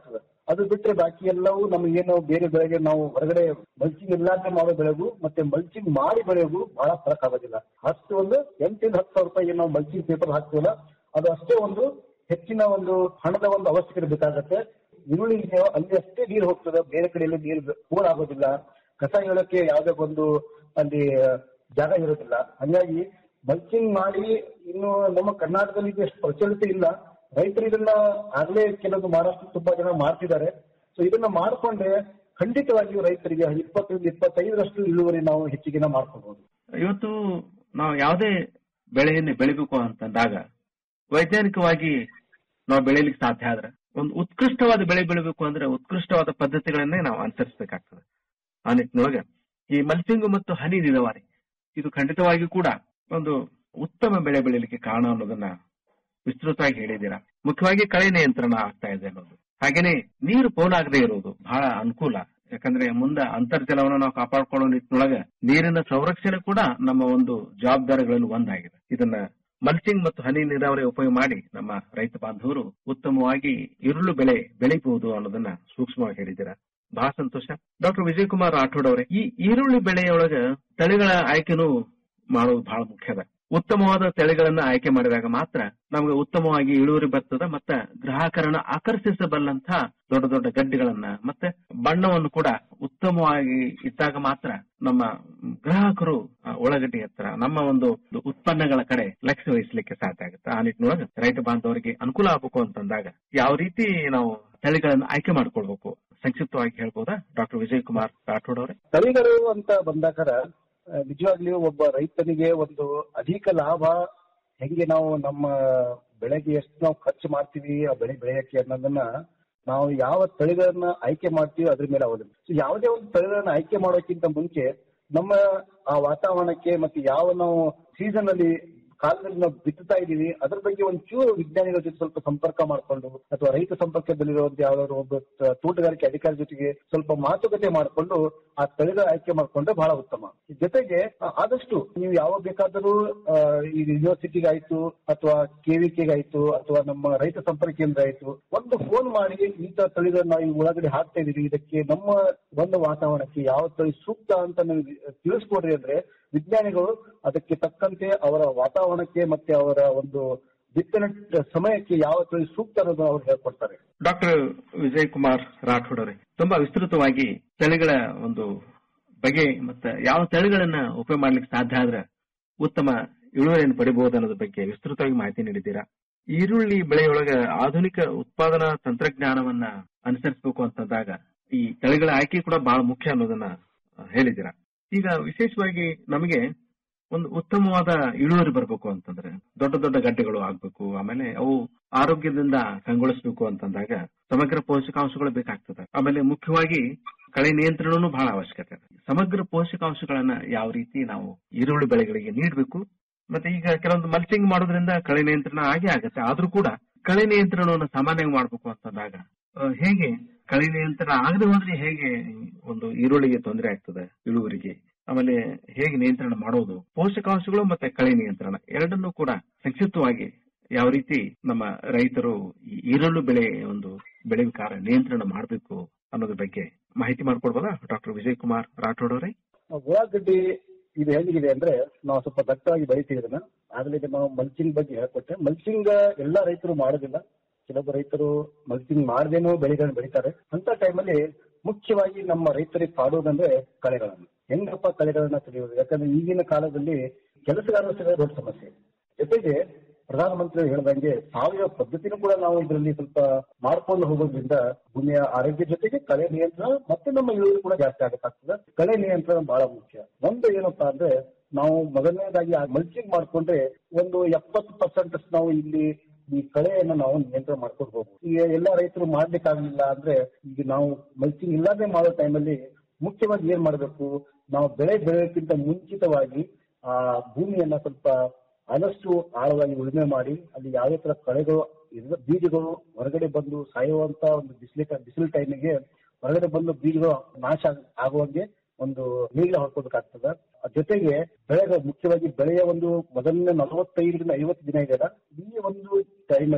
ಅದು ಬಿಟ್ರೆ ಬಾಕಿ ಎಲ್ಲವೂ ನಮಗೇನು ಬೇರೆ ಬೆಳೆಗೆ ನಾವು ಹೊರಗಡೆ ಮಲ್ಚಿಂಗ್ ಇಲ್ಲಾಂದ್ರೆ ಮಾಡೋ ಬೆಳೆಗೂ ಮತ್ತೆ ಮಲ್ಚಿಂಗ್ ಮಾಡಿ ಬೆಳೆಗೂ ಬಹಳ ಫರಕ್ ಆಗೋದಿಲ್ಲ ಅಷ್ಟು ಒಂದು ಎಂಟಿಂದ ಹತ್ತು ಸಾವಿರ ರೂಪಾಯಿ ನಾವು ಮಲ್ಚಿಂಗ್ ಪೇಪರ್ ಹಾಕ್ತೀವಲ್ಲ ಅದು ಅಷ್ಟೇ ಒಂದು ಹೆಚ್ಚಿನ ಒಂದು ಹಣದ ಒಂದು ಅವಶ್ಯಕತೆ ಬೇಕಾಗತ್ತೆ ಈರುಳ್ಳಿ ಇದೆಯೋ ಅಲ್ಲಿ ಅಷ್ಟೇ ನೀರು ಹೋಗ್ತದೆ ಬೇರೆ ಕಡೆಯಲ್ಲಿ ನೀರು ಪೂರ್ ಆಗೋದಿಲ್ಲ ಕಸ ಹೇಳಕ್ಕೆ ಯಾವುದೇ ಒಂದು ಅಲ್ಲಿ ಜಾಗ ಇರೋದಿಲ್ಲ ಹಂಗಾಗಿ ಮಲ್ಚಿಂಗ್ ಮಾಡಿ ಇನ್ನು ನಮ್ಮ ಕರ್ನಾಟಕದಲ್ಲಿ ಇದು ಎಷ್ಟು ಪ್ರಚಲಿತ ಇಲ್ಲ ರೈತರು ಇದನ್ನ ಆಗ್ಲೇ ಕೆಲವೊಂದು ಮಹಾರಾಷ್ಟ್ರ ತುಂಬಾ ಜನ ಮಾಡ್ತಿದ್ದಾರೆ ಸೊ ಇದನ್ನ ಮಾಡ್ಕೊಂಡ್ರೆ ಖಂಡಿತವಾಗಿಯೂ ರೈತರಿಗೆ ಇಪ್ಪತ್ತರಿಂದ ಇಪ್ಪತ್ತೈದರಷ್ಟು ಇಳುವರಿ ನಾವು ಹೆಚ್ಚಿಗೆನ ಮಾಡ್ಕೋಬಹುದು ಇವತ್ತು ನಾವು ಯಾವುದೇ ಬೆಳೆಯನ್ನು ಬೆಳಿಬೇಕು ಅಂತಂದಾಗ ವೈಜ್ಞಾನಿಕವಾಗಿ ನಾವು ಬೆಳೆಯಲಿಕ್ಕೆ ಸಾಧ್ಯ ಆದ್ರೆ ಒಂದು ಉತ್ಕೃಷ್ಟವಾದ ಬೆಳೆ ಬೆಳಿಬೇಕು ಅಂದ್ರೆ ಉತ್ಕೃಷ್ಟವಾದ ಪದ್ಧತಿಗಳನ್ನೇ ನಾವು ಅನುಸರಿಸಬೇಕಾಗ್ತದೆ ಆ ನಿಟ್ಟಿನೊಳಗೆ ಈ ಮಲ್ಚಿಂಗು ಮತ್ತು ಹನಿ ನೀರಾವರಿ ಇದು ಖಂಡಿತವಾಗಿಯೂ ಕೂಡ ಒಂದು ಉತ್ತಮ ಬೆಳೆ ಬೆಳಿಲಿಕ್ಕೆ ಕಾರಣ ಅನ್ನೋದನ್ನ ವಿಸ್ತೃತವಾಗಿ ಹೇಳಿದ್ದೀರಾ ಮುಖ್ಯವಾಗಿ ಕಳೆ ನಿಯಂತ್ರಣ ಆಗ್ತಾ ಇದೆ ಅನ್ನೋದು ಹಾಗೇನೆ ನೀರು ಪೋಲಾಗದೆ ಇರುವುದು ಬಹಳ ಅನುಕೂಲ ಯಾಕಂದ್ರೆ ಮುಂದೆ ಅಂತರ್ಜಲವನ್ನು ನಾವು ಕಾಪಾಡ್ಕೊಳ್ಳೋ ನಿಟ್ಟಿನೊಳಗೆ ನೀರಿನ ಸಂರಕ್ಷಣೆ ಕೂಡ ನಮ್ಮ ಒಂದು ಜವಾಬ್ದಾರಿಗಳಲ್ಲಿ ಒಂದಾಗಿದೆ ಇದನ್ನ ಮಲ್ಚಿಂಗ್ ಮತ್ತು ಹನಿ ನೀರಾವರಿ ಉಪಯೋಗ ಮಾಡಿ ನಮ್ಮ ರೈತ ಬಾಂಧವರು ಉತ್ತಮವಾಗಿ ಈರುಳ್ಳು ಬೆಳೆ ಬೆಳಿಬಹುದು ಅನ್ನೋದನ್ನ ಸೂಕ್ಷ್ಮವಾಗಿ ಹೇಳಿದ್ದೀರಾ ಬಹಳ ಸಂತೋಷ ಡಾಕ್ಟರ್ ವಿಜಯಕುಮಾರ್ ರಾಠೋಡ್ ಅವರೇ ಈ ಈರುಳ್ಳಿ ಬೆಳೆಯೊಳಗ ತಳಿಗಳ ಆಯ್ಕೆನೂ ಮಾಡೋದು ಬಹಳ ಮುಖ್ಯ ಅದ ಉತ್ತಮವಾದ ತಳಿಗಳನ್ನ ಆಯ್ಕೆ ಮಾಡಿದಾಗ ಮಾತ್ರ ನಮಗೆ ಉತ್ತಮವಾಗಿ ಇಳುವರಿ ಬರ್ತದ ಮತ್ತೆ ಗ್ರಾಹಕರನ್ನ ಆಕರ್ಷಿಸಬಲ್ಲಂತ ದೊಡ್ಡ ದೊಡ್ಡ ಗಡ್ಡೆಗಳನ್ನ ಮತ್ತೆ ಬಣ್ಣವನ್ನು ಕೂಡ ಉತ್ತಮವಾಗಿ ಇಟ್ಟಾಗ ಮಾತ್ರ ನಮ್ಮ ಗ್ರಾಹಕರು ಆ, ಉಳ್ಳಾಗಡ್ಡಿ ಹತ್ರ ನಮ್ಮ ಒಂದು ಉತ್ಪನ್ನಗಳ ಕಡೆ ಲಕ್ಷ್ಯ ವಹಿಸಲಿಕ್ಕೆ ಸಾಧ್ಯ ಆಗುತ್ತೆ ಆ ನಿಟ್ಟಿನೊಳಗೆ ರೈತ ಬಾಂಧವರಿಗೆ ಅನುಕೂಲ ಆಗಬೇಕು ಅಂತಂದಾಗ ಯಾವ ರೀತಿ ನಾವು ತಳಿಗಳನ್ನ ಆಯ್ಕೆ ಮಾಡ್ಕೊಳ್ಬೇಕು ಸಂಕ್ಷಿಪ್ತವಾಗಿ ಹೇಳ್ಬೋದಾ ಡಾಕ್ಟರ್ ವಿಜಯ್ ಕುಮಾರ್ ರಾಠೋಡ್ ಅವರೇ ತಳಿಗಳು ಅಂತ ಬಂದಾಕರ ಆ, ನಿಜವಾಗ್ಲೂ ಒಬ್ಬ ರೈತನಿಗೆ ಒಂದು ಅಧಿಕ ಲಾಭ ಹೆಂಗೆ ನಾವು ನಮ್ಮ ಬೆಳೆಗೆ ಎಷ್ಟು ನಾವು ಖರ್ಚು ಮಾಡ್ತೀವಿ ಆ ಬೆಳೆ ಬೆಳೆಯಕ್ಕೆ ಅನ್ನೋದನ್ನ ನಾವು ಯಾವ ತಳಿಗಳನ್ನ ಆಯ್ಕೆ ಮಾಡ್ತೀವಿ ಅದ್ರ ಮೇಲೆ ಅವಲಂಬಿತ So, ಯಾವುದೇ ಒಂದು ತಳಿಗಳನ್ನ ಆಯ್ಕೆ ಮಾಡೋಕ್ಕಿಂತ ಮುಂಚೆ ನಮ್ಮ ಆ ವಾತಾವರಣಕ್ಕೆ ಮತ್ತೆ ಯಾವ ನಾವು ಸೀಸನ್ ಅಲ್ಲಿ ಕಾಲದಲ್ಲಿ ನಾವು ಬಿತ್ತುತ್ತಾ ಇದೀವಿ ಅದ್ರ ಬಗ್ಗೆ ಒಂದು ಚೂರು ವಿಜ್ಞಾನಿಗಳ ಜೊತೆ ಸ್ವಲ್ಪ ಸಂಪರ್ಕ ಮಾಡ್ಕೊಂಡು ಅಥವಾ ರೈತ ಸಂಪರ್ಕದಲ್ಲಿರುವಂತ ಯಾವ್ದಾದ್ರು ಒಬ್ಬ ತ- ತೋಟಗಾರಿಕೆ ಅಧಿಕಾರಿ ಜೊತೆಗೆ ಸ್ವಲ್ಪ ಮಾತುಕತೆ ಮಾಡಿಕೊಂಡು ಆ ತಳಿಗಳ ಆಯ್ಕೆ ಮಾಡ್ಕೊಂಡ್ರೆ ಬಹಳ ಉತ್ತಮ ಜೊತೆಗೆ ಆ- ಆದಷ್ಟು ನೀವು ಯಾವ ಬೇಕಾದರೂ ಆ, ಈ ಯೂನಿವರ್ಸಿಟಿಗೆ ಆಯ್ತು ಅಥವಾ ಕೆವಿಕೆಗೆ ಆಯ್ತು ಅಥವಾ ನಮ್ಮ ರೈತ ಸಂಪರ್ಕ ಕೇಂದ್ರ ಆಯ್ತು ಒಂದು ಫೋನ್ ಮಾಡಿ ಇಂಥ ತಳಿಗಳನ್ನ ನಾವು ಈ ಒಳಗಡೆ ಹಾಕ್ತಾ ಇದೀವಿ ಇದಕ್ಕೆ ನಮ್ಮ ಒಂದು ವಾತಾವರಣಕ್ಕೆ ಯಾವ ತಳಿ ಸೂಕ್ತ ಅಂತ ನೀವು ತಿಳಿಸ್ಕೊಡ್ರಿ ಅಂದ್ರೆ ವಿಜ್ಞಾನಿಗಳು ಅದಕ್ಕೆ ತಕ್ಕಂತೆ ಅವರ ವಾತಾವರಣಕ್ಕೆ ಮತ್ತೆ ಅವರ ಒಂದು ಬಿತ್ತನೆ ಸಮಯಕ್ಕೆ ಯಾವ ತಳಿ ಸೂಕ್ತ ಅನ್ನೋದನ್ನ ಅವ್ರು ಹೇಳ್ಕೊಡ್ತಾರೆ ಡಾಕ್ಟರ್ ವಿಜಯ್ ಕುಮಾರ್ ರಾಠೋಡ್ ಅವರೇ ತುಂಬಾ ವಿಸ್ತೃತವಾಗಿ ತಳಿಗಳ ಒಂದು ಬಗೆ ಮತ್ತೆ ಯಾವ ತಳಿಗಳನ್ನ ಉಪಯೋಗ ಮಾಡ್ಲಿಕ್ಕೆ ಸಾಧ್ಯ ಆದ್ರೆ ಉತ್ತಮ ಇಳುವರಿಯನ್ನು ಪಡಿಬಹುದು ಅನ್ನೋದ್ರ ಬಗ್ಗೆ ವಿಸ್ತೃತವಾಗಿ ಮಾಹಿತಿ ನೀಡಿದ್ದೀರಾ ಈರುಳ್ಳಿ ಬೆಳೆಯೊಳಗ ಆಧುನಿಕ ಉತ್ಪಾದನಾ ತಂತ್ರಜ್ಞಾನವನ್ನ ಅನುಸರಿಸಬೇಕು ಅಂತಂದಾಗ ಈ ತಳಿಗಳ ಆಯ್ಕೆ ಕೂಡ ಬಹಳ ಮುಖ್ಯ ಅನ್ನೋದನ್ನ ಆ, ಹೇಳಿದ್ದೀರಾ ಈಗ ವಿಶೇಷವಾಗಿ ನಮಗೆ ಒಂದು ಉತ್ತಮವಾದ ಇಳುವರಿ ಬರಬೇಕು ಅಂತಂದ್ರೆ ದೊಡ್ಡ ದೊಡ್ಡ ಗಡ್ಡೆಗಳು ಆಗ್ಬೇಕು ಆಮೇಲೆ ಅವು ಆರೋಗ್ಯದಿಂದ ಕಂಗೊಳಿಸಬೇಕು ಅಂತಂದಾಗ ಸಮಗ್ರ ಪೋಷಕಾಂಶಗಳು ಬೇಕಾಗ್ತದೆ ಆಮೇಲೆ ಮುಖ್ಯವಾಗಿ ಕಳೆ ನಿಯಂತ್ರಣನೂ ಬಹಳ ಅವಶ್ಯಕತೆ ಇದೆ ಸಮಗ್ರ ಪೋಷಕಾಂಶಗಳನ್ನ ಯಾವ ರೀತಿ ನಾವು ಈರುಳ್ಳಿ ಬೆಳೆಗಳಿಗೆ ನೀಡಬೇಕು ಮತ್ತೆ ಈಗ ಕೆಲವೊಂದು ಮಲ್ಚಿಂಗ್ ಮಾಡೋದ್ರಿಂದ ಕಳೆ ನಿಯಂತ್ರಣ ಆಗೇ ಆಗುತ್ತೆ ಆದ್ರೂ ಕೂಡ ಕಳೆ ನಿಯಂತ್ರಣವನ್ನು ಸಾಮಾನ್ಯವಾಗಿ ಮಾಡ್ಬೇಕು ಅಂತಂದಾಗ ಆ, ಹೇಗೆ ಕಳೆ ನಿಯಂತ್ರಣ ಆಗದೆ ಹೋದ್ರೆ ಹೇಗೆ ಒಂದು ಈರುಳ್ಳಿಗೆ ತೊಂದರೆ ಆಗ್ತದೆ ಇಳುವರಿಗೆ ಆಮೇಲೆ ಹೇಗೆ ನಿಯಂತ್ರಣ ಮಾಡೋದು ಪೋಷಕಾಂಶಗಳು ಮತ್ತೆ ಕಳೆ ನಿಯಂತ್ರಣ ಎರಡನ್ನೂ ಕೂಡ ಸಂಕ್ಷಿಪ್ತವಾಗಿ ಯಾವ ರೀತಿ ನಮ್ಮ ರೈತರು ಈ ಈರುಳ್ಳಿ ಬೆಳೆ ಒಂದು ಬೆಳೆ ವಿಕಾರ ನಿಯಂತ್ರಣ ಮಾಡಬೇಕು ಅನ್ನೋದ್ರ ಬಗ್ಗೆ ಮಾಹಿತಿ ಮಾಡ್ಕೊಡ್ಬೋದಾ ಡಾಕ್ಟರ್ ವಿಜಯ್ ಕುಮಾರ್ ರಾಠೋಡ್ ಅವರೇ ಉಳ್ಳಾಗಡ್ಡಿ ಇದು ಹೇಗಿದೆ ಅಂದ್ರೆ ನಾವು ಸ್ವಲ್ಪ ದಟ್ಟವಾಗಿ ಬೆಳಿತೀವಿ ಇದನ್ನ ಆಗ್ಲೇ ಈಗ ನಾವು ಮಲ್ಚಿಂಗ್ ಬಗ್ಗೆ ಹೇಳ್ಕೊಟ್ಟೆ ಮಲ್ಚಿಂಗ್ ಎಲ್ಲಾ ರೈತರು ಮಾಡೋದಿಲ್ಲ ಕೆಲವೊಬ್ಬರು ರೈತರು ಮಲ್ಚಿಂಗ್ ಮಾಡದೇನೂ ಬೆಳೆಗಳನ್ನ ಬೆಳಿತಾರೆ ಅಂತ ಟೈಮಲ್ಲಿ ಮುಖ್ಯವಾಗಿ ನಮ್ಮ ರೈತರಿಗೆ ಕಾಡುವುದಂದ್ರೆ ಕಳೆಗಳನ್ನು ಹೆಂಗಪ್ಪ ಕಳೆಗಳನ್ನ ತೆಗೆಯುವುದು ಯಾಕಂದ್ರೆ ಈಗಿನ ಕಾಲದಲ್ಲಿ ಕೆಲಸಗಾರರು ಸಿಗೋದು ದೊಡ್ಡ ಸಮಸ್ಯೆ ಜೊತೆಗೆ ಪ್ರಧಾನಮಂತ್ರಿ ಹೇಳ್ದಂಗೆ ಸಾವಯವ ಪದ್ಧತಿನೂ ಕೂಡ ನಾವು ಇದರಲ್ಲಿ ಸ್ವಲ್ಪ ಮಾಡ್ಕೊಂಡು ಹೋಗೋದ್ರಿಂದ ಭೂಮಿಯ ಆರೋಗ್ಯ ಜೊತೆಗೆ ಕಳೆ ನಿಯಂತ್ರಣ ಮತ್ತೆ ನಮ್ಮ ಇಳುವರಿ ಕೂಡ ಜಾಸ್ತಿ ಆಗಬೇಕಾಗ್ತದೆ ಕಳೆ ನಿಯಂತ್ರಣ ಬಹಳ ಮುಖ್ಯ ಒಂದು ಏನಪ್ಪಾ ಅಂದ್ರೆ ನಾವು ಮೊದಲನೇದಾಗಿ ಮಲ್ಚಿಂಗ್ ಮಾಡ್ಕೊಂಡ್ರೆ ಒಂದು ಎಪ್ಪತ್ತು ಪರ್ಸೆಂಟ್ ನಾವು ಇಲ್ಲಿ ಈ ಕಳೆಯನ್ನು ನಾವು ನಿಯಂತ್ರಣ ಮಾಡ್ಕೊಂಡು ಹೋಗ್ಬೋದು ಈಗ ಎಲ್ಲ ರೈತರು ಮಾಡ್ಲಿಕ್ಕಾಗಲಿಲ್ಲ ಅಂದ್ರೆ ಈಗ ನಾವು ಮಲ್ಚಿಂಗ್ ಇಲ್ಲದೆ ಮಾಡೋ ಟೈಮಲ್ಲಿ ಮುಖ್ಯವಾಗಿ ಏನ್ ಮಾಡ್ಬೇಕು ನಾವು ಬೆಳೆ ಬೆಳೆಯೋಕ್ಕಿಂತ ಮುಂಚಿತವಾಗಿ ಆ ಭೂಮಿಯನ್ನ ಸ್ವಲ್ಪ ಆದಷ್ಟು ಆಳವಾಗಿ ಉಳುಮೆ ಮಾಡಿ ಅಲ್ಲಿ ಯಾವುದೇ ತರ ಕಳೆಗಳು ಇರುವ ಬೀಜಗಳು ಹೊರಗಡೆ ಬಂದು ಸಾಯುವಂತ ಒಂದು ಬಿಸಿಲಿಕ ಬಿಸಿಲು ಟೈಮಿಗೆ ಹೊರಗಡೆ ಬಂದು ಬೀಜಗಳು ನಾಶ ಆಗ್- ಆಗುವಂಗೆ ಒಂದು ನೀಗ್ಲ ಹೊಡ್ಕೋಬೇಕಾಗ್ತದ ಅದ್ ಜೊತೆಗೆ ಬೆಳೆಗ ಮುಖ್ಯವಾಗಿ ಬೆಳೆಯ ಒಂದು ಮೊದಲನೇ ನಲವತ್ತೈದರಿಂದ ಐವತ್ತು ದಿನ ಇದೆಯಲ್ಲ ಈ ಒಂದು ಟೈಮಲ್ಲಿ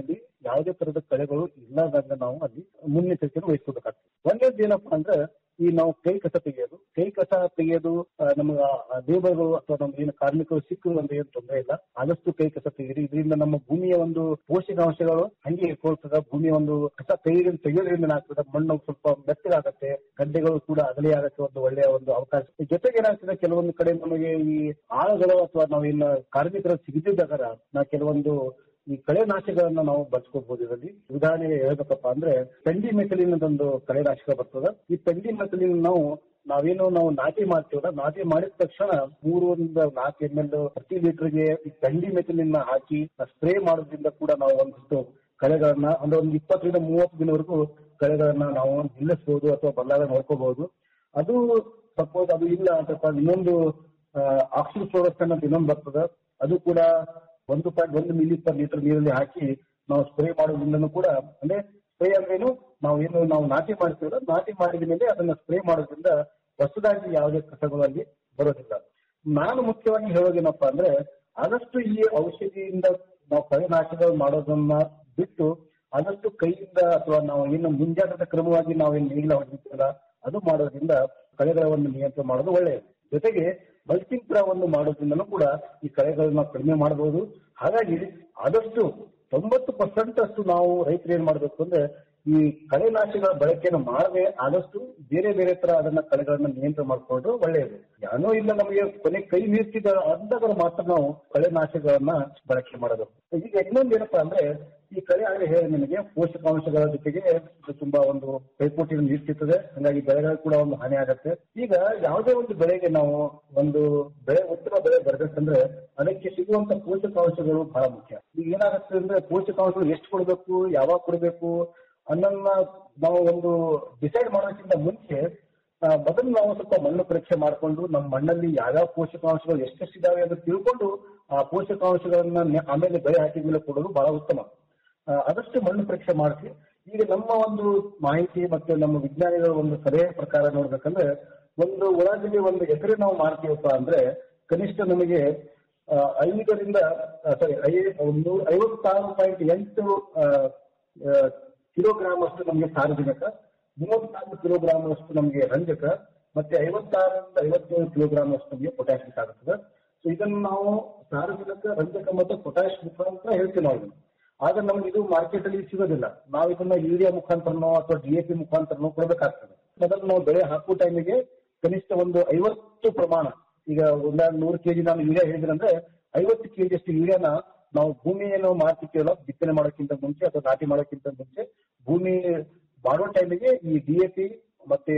ಯಾವುದೇ ತರದ ಕಳೆಗಳು ಇಲ್ಲದಂಗ ನಾವು ಅಲ್ಲಿ ಮುನ್ನೆಚ್ಚರಿಕೆಯನ್ನು ವಹಿಸ್ಕೋಬೇಕಾಗ್ತದೆ ಒಂದೇದು ಏನಪ್ಪಾ ಅಂದ್ರೆ ಈ ನಾವು ಕೈ ಕಸ ತೆಗೆಯೋದು ಕೈ ಕಸ ತೆಗೆಯೋದು ಆ, ನಮ್ಗ ಲೇಬರ್ಗಳು ಅಥವಾ ನಮ್ಮ ಏನು ಕಾರ್ಮಿಕರು ಸಿಕ್ಕರು ಅಂದ್ರೆ ಏನು ತೊಂದರೆ ಇಲ್ಲ ಆದಷ್ಟು ಕೈ ಕಸ ತೆಗೀರಿ ಇದರಿಂದ ನಮ್ಮ ಭೂಮಿಯ ಒಂದು ಪೋಷಕಾಂಶಗಳು ಹಂಗೆ ಇಟ್ಕೊಳ್ತದ ಭೂಮಿಯ ಒಂದು ಕಸ ತೆಗೆಯೋದ್ರಿಂದ ತೆಗೆಯೋದ್ರಿಂದ ಏನಾಗ್ತದೆ ಮಣ್ಣು ಸ್ವಲ್ಪ ಮೆತ್ತಗಾಗತ್ತೆ ಗಡ್ಡೆಗಳು ಕೂಡ ಅಗಲಿ ಆಗತ್ತೆ ಒಂದು ಒಳ್ಳೆಯ ಒಂದು ಅವಕಾಶ ಈ ಜೊತೆಗೆ ಏನಾಗ್ತದೆ ಕೆಲವೊಂದು ಕಡೆ ನಮಗೆ ಈ ಆಳುಗಳು ಅಥವಾ ನಾವೇನು ಕಾರ್ಮಿಕರು ಸಿಗದಿದ್ದಾಗ ನಾ ಕೆಲವೊಂದು ಈ ಕಳೆನಾಶಕಗಳನ್ನ ನಾವು ಬಳಸ್ಕೋಬಹುದು ಇದರಲ್ಲಿ ಉದಾಹರಣೆಗೆ ಹೇಳ್ಬೇಕಪ್ಪ ಅಂದ್ರೆ ಪೆಂಡಿ ಮೆಥಲಿನ್ ಒಂದು ಕಳೆನಾಶಕ ಬರ್ತದ ಈ ಪೆಂಡಿ ಮೆಥಲಿನ್ ನಾವು ನಾವೇನು ನಾವು ನಾಟಿ ಮಾಡ್ತೀವಲ್ಲ ನಾಟಿ ಮಾಡಿದ ತಕ್ಷಣ ಮೂರರಿಂದ ನಾಲ್ಕು ಎಂ ಎಲ್ ಪ್ರತಿ ಲೀಟರ್ಗೆ ಈ ಪೆಂಡಿ ಮೆಥಲಿನ್ ಹಾಕಿ ಸ್ಪ್ರೇ ಮಾಡೋದ್ರಿಂದ ಕೂಡ ನಾವು ಒಂದಿಷ್ಟು ಕಳೆಗಳನ್ನ ಅಂದ್ರೆ ಒಂದು ಇಪ್ಪತ್ತರಿಂದ ಮೂವತ್ತು ದಿನವರೆಗೂ ಕಳೆಗಳನ್ನ ನಾವು ನಿಲ್ಲಿಸಬಹುದು ಅಥವಾ ಬದಲಾವಣೆ ನೋಡ್ಕೋಬಹುದು ಅದು ಸಪೋಸ್ ಅದು ಇಲ್ಲ ಅಂತಪ್ಪ ಇನ್ನೊಂದು ಆಕ್ಸಿಜನ್ ಫ್ಲೋರಸ್ ಅನ್ನೋದು ಇನ್ನೊಂದು ಬರ್ತದ ಅದು ಕೂಡ ಒಂದು ಪಾಯಿಂಟ್ ಒಂದು ಮಿಲಿ ಪರ್ ಲೀಟರ್ ನೀರಲ್ಲಿ ಹಾಕಿ ನಾವು ಸ್ಪ್ರೇ ಮಾಡೋದ್ರಿಂದನೂ ಕೂಡ ಅಂದ್ರೆ ಸ್ಪ್ರೇ ಅಂದ್ರೇನು ನಾವು ಏನು ನಾವು ನಾಟಿ ಮಾಡ್ತೀವಲ್ಲ ನಾಟಿ ಮಾಡಿದ ಮೇಲೆ ಅದನ್ನ ಸ್ಪ್ರೇ ಮಾಡೋದ್ರಿಂದ ಹೊಸದಾಗಿ ಯಾವುದೇ ಕಸಗಳು ಅಲ್ಲಿ ಬರೋದಿಲ್ಲ ನಾನು ಮುಖ್ಯವಾಗಿ ಹೇಳೋದೇನಪ್ಪಾ ಅಂದ್ರೆ ಆದಷ್ಟು ಈ ಔಷಧಿಯಿಂದ ನಾವು ಕಳೆನಾಶಕಗಳು ಮಾಡೋದನ್ನ ಬಿಟ್ಟು ಆದಷ್ಟು ಕೈಯಿಂದ ಅಥವಾ ನಾವು ಏನು ಮುಂಜಾಗ್ರತಾ ಕ್ರಮವಾಗಿ ನಾವೇನು ನೇಗಿಲ ಹೊಡಿತೀವಲ್ಲ ಅದು ಮಾಡೋದ್ರಿಂದ ಕಳೆಗಳ ಒಂದು ನಿಯಂತ್ರಣ ಮಾಡೋದು ಒಳ್ಳೆಯದು ಜೊತೆಗೆ ಮಲ್ಚಿಂಗ್ ಒಂದು ಮಾಡೋದ್ರಿಂದನೂ ಕೂಡ ಈ ಕಳೆಗಳನ್ನ ಕಡಿಮೆ ಮಾಡಬಹುದು ಹಾಗಾಗಿ ಆದಷ್ಟು ತೊಂಬತ್ತು ಪರ್ಸೆಂಟ್ ಅಷ್ಟು ನಾವು ರೈತರು ಏನ್ ಮಾಡ್ಬೇಕು ಅಂದ್ರೆ ಈ ಕಳೆನಾಶಕಗಳ ಬಳಕೆಯನ್ನು ಮಾಡದೆ ಆದಷ್ಟು ಬೇರೆ ಬೇರೆ ತರ ಅದನ್ನ ಕಳೆಗಳನ್ನ ನಿಯಂತ್ರಣ ಮಾಡ್ಕೊಂಡು ಒಳ್ಳೆಯದು ಯಾನೋ ಇಲ್ಲ ನಮಗೆ ಕೊನೆ ಕೈ ಮೀರ್ತಿದ ಅಂದಾಗ ಮಾತ್ರ ನಾವು ಕಳೆನಾಶಕಗಳನ್ನ ಬಳಕೆ ಮಾಡೋದು ಈಗ ಇನ್ನೊಂದು ಏನಪ್ಪಾ ಅಂದ್ರೆ ಈ ಕಳೆ ಆಗಲೇ ಹೇಳಿ ನಿಮಗೆ ಪೋಷಕಾಂಶಗಳ ಜೊತೆಗೆ ಇದು ತುಂಬಾ ಒಂದು ಪೈಪೋಟಿಯನ್ನು ನೀಡ್ತಿರ್ತದೆ ಹಾಗಾಗಿ ಬೆಳೆಗಳು ಕೂಡ ಒಂದು ಹಾನಿ ಆಗತ್ತೆ ಈಗ ಯಾವುದೇ ಒಂದು ಬೆಳೆಗೆ ನಾವು ಒಂದು ಬೆಳೆ ಉತ್ತಮ ಬೆಳೆ ಬರ್ಬೇಕಂದ್ರೆ ಅದಕ್ಕೆ ಸಿಗುವಂತ ಪೋಷಕಾಂಶಗಳು ಬಹಳ ಮುಖ್ಯ ಈಗ ಏನಾಗುತ್ತೆ ಅಂದ್ರೆ ಪೋಷಕಾಂಶಗಳು ಎಷ್ಟು ಕೊಡಬೇಕು ಯಾವಾಗ ಕೊಡಬೇಕು ಅನ್ನೋದನ್ನ ನಾವು ಒಂದು ಡಿಸೈಡ್ ಮಾಡೋದಕ್ಕಿಂತ ಮುಂಚೆ ಆ, ಮೊದಲು ನಾವು ಸ್ವಲ್ಪ ಮಣ್ಣು ಪರೀಕ್ಷೆ ಮಾಡಿಕೊಂಡು ನಮ್ಮ ಮಣ್ಣಲ್ಲಿ ಯಾವ್ಯಾವ ಪೋಷಕಾಂಶಗಳು ಎಷ್ಟೆಷ್ಟಿದಾವೆ ಅಂತ ತಿಳ್ಕೊಂಡು ಆ ಪೋಷಕಾಂಶಗಳನ್ನ ನೆ- ಆಮೇಲೆ ಬೆಳೆ ಹಾಕಿದ ಮೇಲೆ ಕೊಡೋದು ಬಹಳ ಉತ್ತಮ ಆ, ಆದಷ್ಟು ಮಣ್ಣು ಪರೀಕ್ಷೆ ಮಾಡಿಸಿ ಈಗ ನಮ್ಮ ಒಂದು ಮಾಹಿತಿ ಮತ್ತೆ ನಮ್ಮ ವಿಜ್ಞಾನಿಗಳ ಒಂದು ಸಲಹೆ ಪ್ರಕಾರ ನೋಡ್ಬೇಕಂದ್ರೆ ಒಂದು ಉಳ್ಳಾಗಡ್ಡಿ ಒಂದು ಎಕರೆ ನಾವು ಮಾಡ್ತೀವಪ್ಪ ಅಂದ್ರೆ ಕನಿಷ್ಠ ನಮಗೆ ಆ, ಐದರಿಂದ ಸಾರಿ ಐ ಒಂದು ಐವತ್ತಾರು ಪಾಯಿಂಟ್ ಎಂಟು ಆ, ಆ, ಕಿಲೋಗ್ರಾಮ್ ಅಷ್ಟು ನಮಗೆ ಸಾರಜನಕ ಮೂವತ್ತಾರು ಕಿಲೋಗ್ರಾಮ್ ಅಷ್ಟು ನಮಗೆ ರಂಜಕ ಮತ್ತೆ ಐವತ್ತಾರರಿಂದ ಐವತ್ತೇಳು ಕಿಲೋಗ್ರಾಮ್ ಅಷ್ಟು ನಮಗೆ ಪೊಟ್ಯಾಶ್ ಬೇಕಾಗುತ್ತದೆ ಸೊ ಇದನ್ನು ನಾವು ಸಾರಜನಕ ರಂಜಕ ಮತ್ತು ಪೊಟ್ಯಾಶ್ ಮುಖಾಂತರ ಹೇಳ್ತೀವಿ ನಾವು ಇದನ್ನ. ಆದ್ರೆ ನಮ್ಗೆ ಇದು ಮಾರ್ಕೆಟ್ ಅಲ್ಲಿ ಸಿಗೋದಿಲ್ಲ ನಾವು ಇದನ್ನ ಯೂರಿಯಾ ಮುಖಾಂತರನೋ ಅಥವಾ ಡಿ ಎ ಪಿ ಮುಖಾಂತರನೋ ಕೊಡಬೇಕಾಗ್ತದೆ ಮೊದಲು ನಾವು ಬೆಳೆ ಹಾಕುವ ಟೈಮಿಗೆ ಕನಿಷ್ಠ ಒಂದು ಐವತ್ತು ಪ್ರಮಾಣ ಈಗ ಒಂದೆರಡು ನೂರು ಕೆಜಿ ನಾನು ಯೂರಿಯಾ ಹೇಳಿದ್ರೆ ಐವತ್ತು ಕೆಜಿ ಅಷ್ಟು ಯೂರಿಯಾನ ನಾವು ಭೂಮಿಯನ್ನು ಮಾಡ್ತಿರ್ತೀವಲ್ಲ ಬಿತ್ತನೆ ಮಾಡೋಕ್ಕಿಂತ ಮುಂಚೆ ಅಥವಾ ನಾಟಿ ಮಾಡೋಕ್ಕಿಂತ ಮುಂಚೆ ಭೂಮಿ ಮಾಡೋ ಟೈಮಿಗೆ ಈ ಡಿ ಎ ಪಿ ಮತ್ತೆ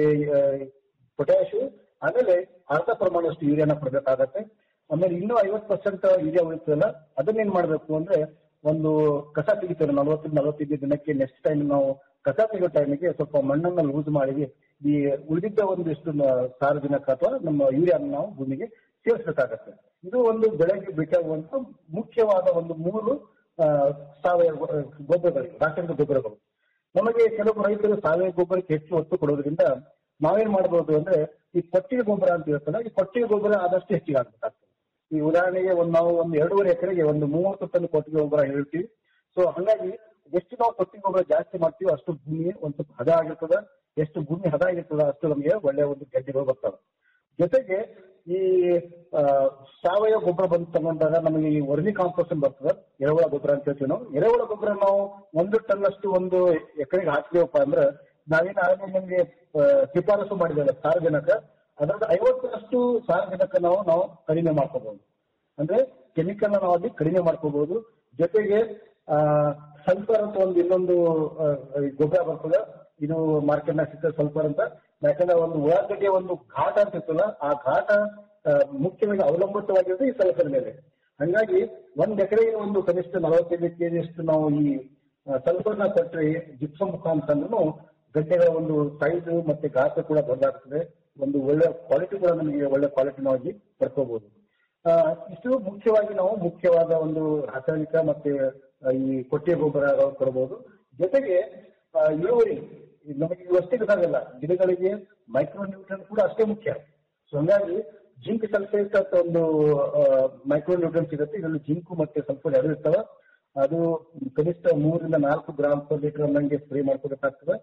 ಪೊಟ್ಯಾಶ್ ಆಮೇಲೆ ಅರ್ಧ ಪ್ರಮಾಣದಷ್ಟು ಯೂರಿಯಾನ ಕೊಡಬೇಕಾಗತ್ತೆ ಆಮೇಲೆ ಇನ್ನೂ ಐವತ್ತು ಪರ್ಸೆಂಟ್ ಯೂರಿಯಾ ಉಳಿತದಲ್ಲ ಅದನ್ನೇನ್ ಮಾಡ್ಬೇಕು ಅಂದ್ರೆ ಒಂದು ಕಸ ತೆಗಿತಾರೆ ನಲವತ್ತರಿಂದ ನಲವತ್ತೈದು ದಿನಕ್ಕೆ ನೆಕ್ಸ್ಟ್ ಟೈಮ್ ನಾವು ಕಸ ತೆಗೆಯೋ ಟೈಮಿಗೆ ಸ್ವಲ್ಪ ಮಣ್ಣನ್ನ ಲೂಸ್ ಮಾಡಿ ಈ ಉಳಿದಿದ್ದ ಒಂದಿಷ್ಟು ನ- ಸಾರಜನಕ ಅಥವಾ ನಮ್ಮ ಯೂರಿಯಾ ನಾವು ಭೂಮಿಗೆ ಸೇರಿಸಬೇಕಾಗತ್ತೆ ಇದು ಒಂದು ಬೆಳೆಗೆ ಬೇಕಾಗುವಂತ ಮುಖ್ಯವಾದ ಒಂದು ಮೂರು ಆ, ಸಾವಯವ ಆ, ಗೊಬ್ಬರಗಳು ರಾಸಾಯನಿಕ ಗೊಬ್ಬರಗಳು ನಮಗೆ ಕೆಲವು ರೈತರು ಸಾವಯವ ಗೊಬ್ಬರಕ್ಕೆ ಹೆಚ್ಚು ಒತ್ತು ಕೊಡೋದ್ರಿಂದ ನಾವೇನ್ ಮಾಡಬಹುದು ಅಂದ್ರೆ ಈ ಕೊಟ್ಟಿಗೆ ಗೊಬ್ಬರ ಅಂತ ಇರುತ್ತಲ್ಲ ಈ ಕೊಟ್ಟಿಗೆ ಗೊಬ್ಬರ ಆದಷ್ಟು ಹೆಚ್ಚಿಗೆ ಆಗ್ಬೇಕಾಗ್ತದೆ ಈ ಉದಾಹರಣೆಗೆ ಒಂದು ನಾವು ಒಂದು ಎರಡೂವರೆ ಎಕರೆಗೆ ಒಂದು ಮೂವತ್ತು ಟನ್ ಕೊಟ್ಟಿಗೆ ಗೊಬ್ಬರ ಹೇಳ್ತೀವಿ ಸೊ ಹಂಗಾಗಿ ಎಷ್ಟು ನಾವು ಕೊಟ್ಟಿಗೆ ಗೊಬ್ಬರ ಜಾಸ್ತಿ ಮಾಡ್ತೀವಿ ಅಷ್ಟು ಭೂಮಿ ಒಂದು ಸ್ವಲ್ಪ ಹದ ಆಗಿರ್ತದ ಎಷ್ಟು ಭೂಮಿ ಹದ ಆಗಿರ್ತದ ಅಷ್ಟು ನಮಗೆ ಒಳ್ಳೆಯ ಒಂದು ಗೆಡ್ಡೆಗಳು ಬರ್ತವೆ ಜೊತೆಗೆ ಈ ಆ, ಸಾವಯವ ಗೊಬ್ಬರ ಬಂದು ತಗೊಂಡಾಗ ನಮಗೆ ಈ ವರ್ಮಿ ಕಾಂಪೋಸ್ಟ್ ಬರ್ತದೆ ಎರೆಹುಳ ಗೊಬ್ಬರ ಅಂತ ಹೇಳ್ತೀವಿ ನಾವು ಎರೆಹುಳ ಗೊಬ್ಬರ ನಾವು ಒಂದು ಟನ್ ಅಷ್ಟು ಒಂದು ಎಕರೆಗೆ ಹಾಕ್ತೀವಪ್ಪ ಅಂದ್ರೆ ನಾವೇನು ಆಗಲೇ ನಿಮಗೆ ಆ, ಶಿಫಾರಸು ಮಾಡಿದ್ದೇವೆ ಸಾರಜನಕ ಅದರಲ್ಲಿ ಐವತ್ತರಷ್ಟು ಸಾರಜನಕ ನಾವು ನಾವು ಕಡಿಮೆ ಮಾಡ್ಕೋಬಹುದು ಅಂದ್ರೆ ಕೆಮಿಕಲ್ ನಾವು ಅಲ್ಲಿ ಕಡಿಮೆ ಮಾಡ್ಕೋಬಹುದು ಜೊತೆಗೆ ಆ ಸಲ್ಫರ್ ಅಂತ ಒಂದು ಇನ್ನೊಂದು ಆ, ಈ ಗೊಬ್ಬರ ಬರ್ತದೆ ಇದು ಮಾರ್ಕೆಟ್ ನಾಗ ಸಿಗ್ತದೆ ಸಲ್ಫರ್ ಅಂತ ಯಾಕಂದ್ರೆ ಒಂದು ಉಳ್ಳಾಗಡ್ಡಿಯ ಒಂದು ಘಾಟ ಅಂತ ಇರ್ತಲ್ಲ ಆ ಘಾಟ ಆ, ಮುಖ್ಯವಾಗಿ ಅವಲಂಬಿತವಾಗಿರೋದು ಈ ಸಲ್ಫರ್ ಮೇಲೆ ಹಂಗಾಗಿ ಒಂದ್ ಎಕರೆಗೆ ಒಂದು ಕನಿಷ್ಠ ನಲವತ್ತೈದು ಕೆಜಿ ಅಷ್ಟು ನಾವು ಈ ಸಲ್ಫರ್ನ ಕೊಟ್ಟರೆ ಜಿಪ್ಸಮ್ ಮುಖಾಂತರನು ಗಡ್ಡೆಗಳ ಒಂದು ಸೈಜ್ ಮತ್ತೆ ಗಾತ್ರ ಕೂಡ ದೊಡ್ಡದಾಗ್ತದೆ ಒಂದು ಒಳ್ಳೆ ಕ್ವಾಲಿಟಿ ಕೂಡ ನಮಗೆ ಒಳ್ಳೆ ಕ್ವಾಲಿಟಿ ನಾವಾಗಿ ಪಡ್ಕೋಬಹುದು ಆ, ಇಷ್ಟು ಮುಖ್ಯವಾಗಿ ನಾವು ಮುಖ್ಯವಾದ ಒಂದು ರಾಸಾಯನಿಕ ಮತ್ತೆ ಆ, ಈ ಕೊಟ್ಟಿಗೆ ಗೊಬ್ಬರ ಕೊಡಬಹುದು ಜೊತೆಗೆ ಆ, ಇಳುವರಿ ಇದು ನಮಗೆ ಇವಷ್ಟೇ ಬೇಕಾಗಲ್ಲ ಗಿಡಗಳಿಗೆ ಮೈಕ್ರೋ ನ್ಯೂಟ್ರನ್ ಕೂಡ ಅಷ್ಟೇ ಮುಖ್ಯ ಸೊ ಹಂಗಾಗಿ ಜಿಂಕ್ ಸಲ್ಫೇಟ್ ಅಂತ ಒಂದು ಮೈಕ್ರೋ ನ್ಯೂಟ್ರನ್ ಸಿಗುತ್ತೆ ಇದರಲ್ಲಿ ಜಿಂಕು ಮತ್ತೆ ಸಲ್ಫೇಟ್ ಎರಡು ಇರ್ತವೆ ಅದು ಕನಿಷ್ಠ ಮೂರರಿಂದ ನಾಲ್ಕು ಗ್ರಾಮ್ ಪರ್ ಲೀಟರ್ ಅನ್ನಂಗೆ ಸ್ಪ್ರೇ ಮಾಡ್ಕೋಬೇಕಾಗ್ತದೆ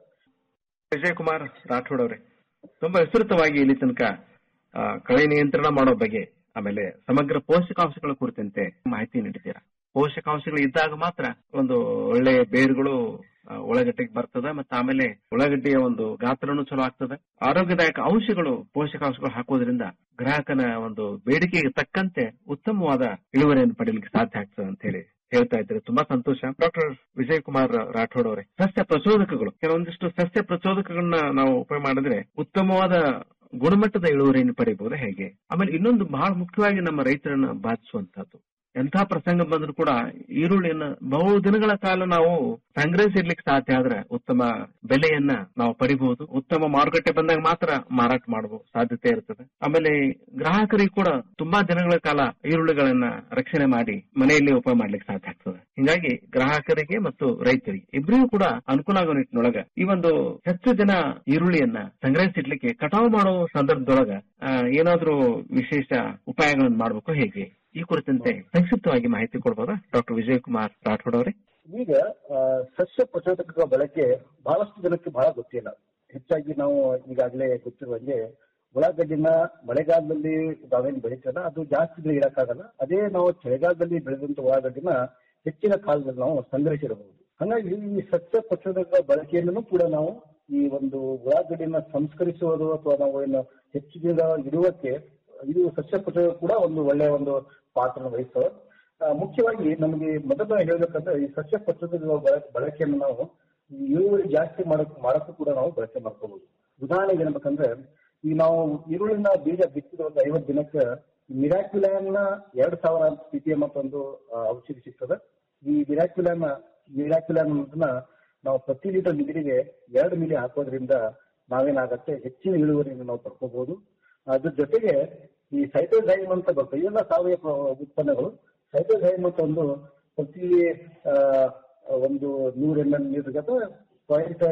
ವಿಜಯ್ ಕುಮಾರ್ ರಾಠೋಡ್ ಅವರೇ ತುಂಬಾ ವಿಸ್ತೃತವಾಗಿ ಇಲ್ಲಿ ತನಕ ಆ, ಕಳೆ ನಿಯಂತ್ರಣ ಮಾಡೋ ಬಗ್ಗೆ ಆಮೇಲೆ ಸಮಗ್ರ ಪೋಷಕಾಂಶಗಳ ಕುರಿತಂತೆ ಮಾಹಿತಿ ನೀಡಿದ್ದೀರಾ ಪೋಷಕಾಂಶಗಳು ಇದ್ದಾಗ ಮಾತ್ರ ಒಂದು ಒಳ್ಳೆ ಬೇರುಗಳು ಆ, ಉಳ್ಳಾಗಡ್ಡೆಗೆ ಬರ್ತದೆ ಮತ್ತೆ ಆಮೇಲೆ ಉಳ್ಳಾಗಡ್ಡೆಯ ಒಂದು ಗಾತ್ರನೂ ಚಲೋ ಆಗ್ತದೆ ಆರೋಗ್ಯದಾಯಕ ಅಂಶಗಳು ಪೋಷಕಾಂಶಗಳು ಹಾಕೋದ್ರಿಂದ ಗ್ರಾಹಕನ ಒಂದು ಬೇಡಿಕೆಗೆ ತಕ್ಕಂತೆ ಉತ್ತಮವಾದ ಇಳುವರಿಯನ್ನು ಪಡೆಯಲಿಕ್ಕೆ ಸಾಧ್ಯ ಆಗ್ತದೆ ಅಂತ ಹೇಳಿ ಹೇಳ್ತಾ ಇದ್ದಾರೆ ತುಂಬಾ ಸಂತೋಷ ಡಾಕ್ಟರ್ ವಿಜಯ್ ಕುಮಾರ್ ರಾಠೋಡ್ ಅವರೇ ಸಸ್ಯ ಪ್ರಚೋದಕಗಳು ಕೆಲವೊಂದಿಷ್ಟು ಸಸ್ಯ ಪ್ರಚೋದಕಗಳನ್ನ ನಾವು ಉಪಯೋಗ ಮಾಡಿದ್ರೆ ಉತ್ತಮವಾದ ಗುಣಮಟ್ಟದ ಇಳುವರಿಯನ್ನು ಪಡೆಯಬಹುದು ಹೇಗೆ ಆಮೇಲೆ ಇನ್ನೊಂದು ಬಹಳ ಮುಖ್ಯವಾಗಿ ನಮ್ಮ ರೈತರನ್ನ ಬಾಧಿಸುವಂತಹದ್ದು ಎಂಥ ಪ್ರಸಂಗ ಬಂದ್ರೂ ಕೂಡ ಈರುಳ್ಳಿಯನ್ನ ಬಹು ದಿನಗಳ ಕಾಲ ನಾವು ಸಂಗ್ರಹಿಸಿಡ್ಲಿಕ್ಕೆ ಸಾಧ್ಯ ಆದ್ರೆ ಉತ್ತಮ ಬೆಲೆಯನ್ನ ನಾವು ಪಡಿಬಹುದು ಉತ್ತಮ ಮಾರುಕಟ್ಟೆ ಬಂದಾಗ ಮಾತ್ರ ಮಾರಾಟ ಮಾಡಬಹುದು ಸಾಧ್ಯತೆ ಇರ್ತದೆ ಆಮೇಲೆ ಗ್ರಾಹಕರಿಗೆ ಕೂಡ ತುಂಬಾ ದಿನಗಳ ಕಾಲ ಈರುಳ್ಳಿಗಳನ್ನ ರಕ್ಷಣೆ ಮಾಡಿ ಮನೆಯಲ್ಲಿ ಉಪಯೋಗ ಮಾಡ್ಲಿಕ್ಕೆ ಸಾಧ್ಯ ಆಗ್ತದೆ ಹಿಂಗಾಗಿ ಗ್ರಾಹಕರಿಗೆ ಮತ್ತು ರೈತರಿಗೆ ಇಬ್ಬರಿಗೂ ಕೂಡ ಅನುಕೂಲ ಆಗೋ ನಿಟ್ಟಿನೊಳಗ ಈ ಒಂದು ಹೆಚ್ಚು ದಿನ ಈರುಳ್ಳಿಯನ್ನ ಸಂಗ್ರಹಿಸಿಡ್ಲಿಕ್ಕೆ ಕಟಾವು ಮಾಡೋ ಸಂದರ್ಭದೊಳಗ ಆ, ಏನಾದ್ರೂ ವಿಶೇಷ ಉಪಾಯಗಳನ್ನು ಮಾಡಬೇಕು ಹೇಗೆ ಈ ಕುರಿತಂತೆ ಸಂಕ್ಷಿಪ್ತವಾಗಿ ಮಾಹಿತಿ ಕೊಡ್ಬೋದಾ ಡಾಕ್ಟರ್ ವಿಜಯ್ ಕುಮಾರ್ ರಾಠೋಡ್ ಅವರೇ ಈಗ ಆ, ಸಸ್ಯ ಪ್ರಚೋದಕಗಳ ಬಳಕೆ ಬಹಳಷ್ಟು ಜನಕ್ಕೆ ಬಹಳ ಗೊತ್ತಿಲ್ಲ ಹೆಚ್ಚಾಗಿ ನಾವು ಈಗಾಗಲೇ ಗೊತ್ತಿರುವಂಗೆ ಉಳ್ಳಾಗಡ್ಡಿನ ಮಳೆಗಾಲದಲ್ಲಿ ನಾವೇನ್ ಬೆಳಿತೀವಲ್ಲ ಅದು ಜಾಸ್ತಿ ದಿನ ಇರಕ್ಕಾಗಲ್ಲ ಅದೇ ನಾವು ಚಳಿಗಾಲದಲ್ಲಿ ಬೆಳೆದಂತ ಉಳ್ಳಾಗಡ್ಡಿನ ಹೆಚ್ಚಿನ ಕಾಲದಲ್ಲಿ ನಾವು ಸಂಗ್ರಹಿಸಿರಬಹುದು ಹಾಗಾಗಿ ಈ ಸಸ್ಯ ಪ್ರಚೋದಕಗಳ ಬಳಕೆಯನ್ನು ಕೂಡ ನಾವು ಈ ಒಂದು ಉಳ್ಳಾಗಡ್ಡಿನ ಸಂಸ್ಕರಿಸುವುದು ಅಥವಾ ನಾವು ಏನು ಹೆಚ್ಚು ದಿನ ಇಡುವಕ್ಕೆ ಇದು ಸಸ್ಯ ಪ್ರಚೋದಕ ಕೂಡ ಒಂದು ಒಳ್ಳೆಯ ಒಂದು ಪಾತ್ರ ವಹಿಸ್ತವೆ ಆ, ಮುಖ್ಯವಾಗಿ ನಮಗೆ ಮೊದಲು ಹೇಳ್ಬೇಕಂದ್ರೆ ಈ ಸಸ್ಯ ಪ್ರಚೋದಕಗಳ ಬಳ- ಬಳಕೆಯನ್ನು ನಾವು ಈ ಇಳುವರಿ ಜಾಸ್ತಿ ಮಾಡಕ್ ಮಾಡಕ್ಕೂ ಕೂಡ ನಾವು ಬಳಕೆ ಮಾಡ್ಕೋಬಹುದು ಉದಾಹರಣೆಗೆ ಏನ್ಬೇಕಂದ್ರೆ ಈ ನಾವು ಈರುಳ್ಳಿನ ಬೀಜ ಬಿತ್ತಿದ ಒಂದು ಐವತ್ತು ದಿನಕ್ಕೆ ಮಿರಾಕ್ಯುಲಾನ್ ಎರಡ್ ಸಾವಿರ ಪಿ ಪಿ ಎಂ ಅಂತ ಒಂದು ಆ, ಔಷಧಿ ಸಿಗ್ತದೆ ಈ ಮಿರಾಕ್ಯುಲಾನ್ ಮಿರಾಕ್ಯುಲಾನ್ ಅನ್ನೋದನ್ನ ನಾವು ಪ್ರತಿ ಲೀಟರ್ ನೀರಿಗೆ ಎರಡು ಮಿಲಿ ಹಾಕೋದ್ರಿಂದ ನಾವೇನಾಗತ್ತೆ ಹೆಚ್ಚಿನ ಇಳುವರಿಯನ್ನು ನಾವು ಪಡ್ಕೋಬಹುದು ಅದ್ರ ಜೊತೆಗೆ ಈ ಸೈಟೋಸೈಮ್ ಅಂತ ಬರ್ತದೆ ಇವೆಲ್ಲ ಸಾವಯವ ಉತ್ಪನ್ನಗಳು ಸೈಟೋಸೈಮ್ ಅಂತ ಒಂದು ಪ್ರತಿ ಆ, ಒಂದು ನೂರ ಎಂ ಎಲ್ ನೀರಿಗೆ ಅಥವಾ ಪಾಯಿಂಟ್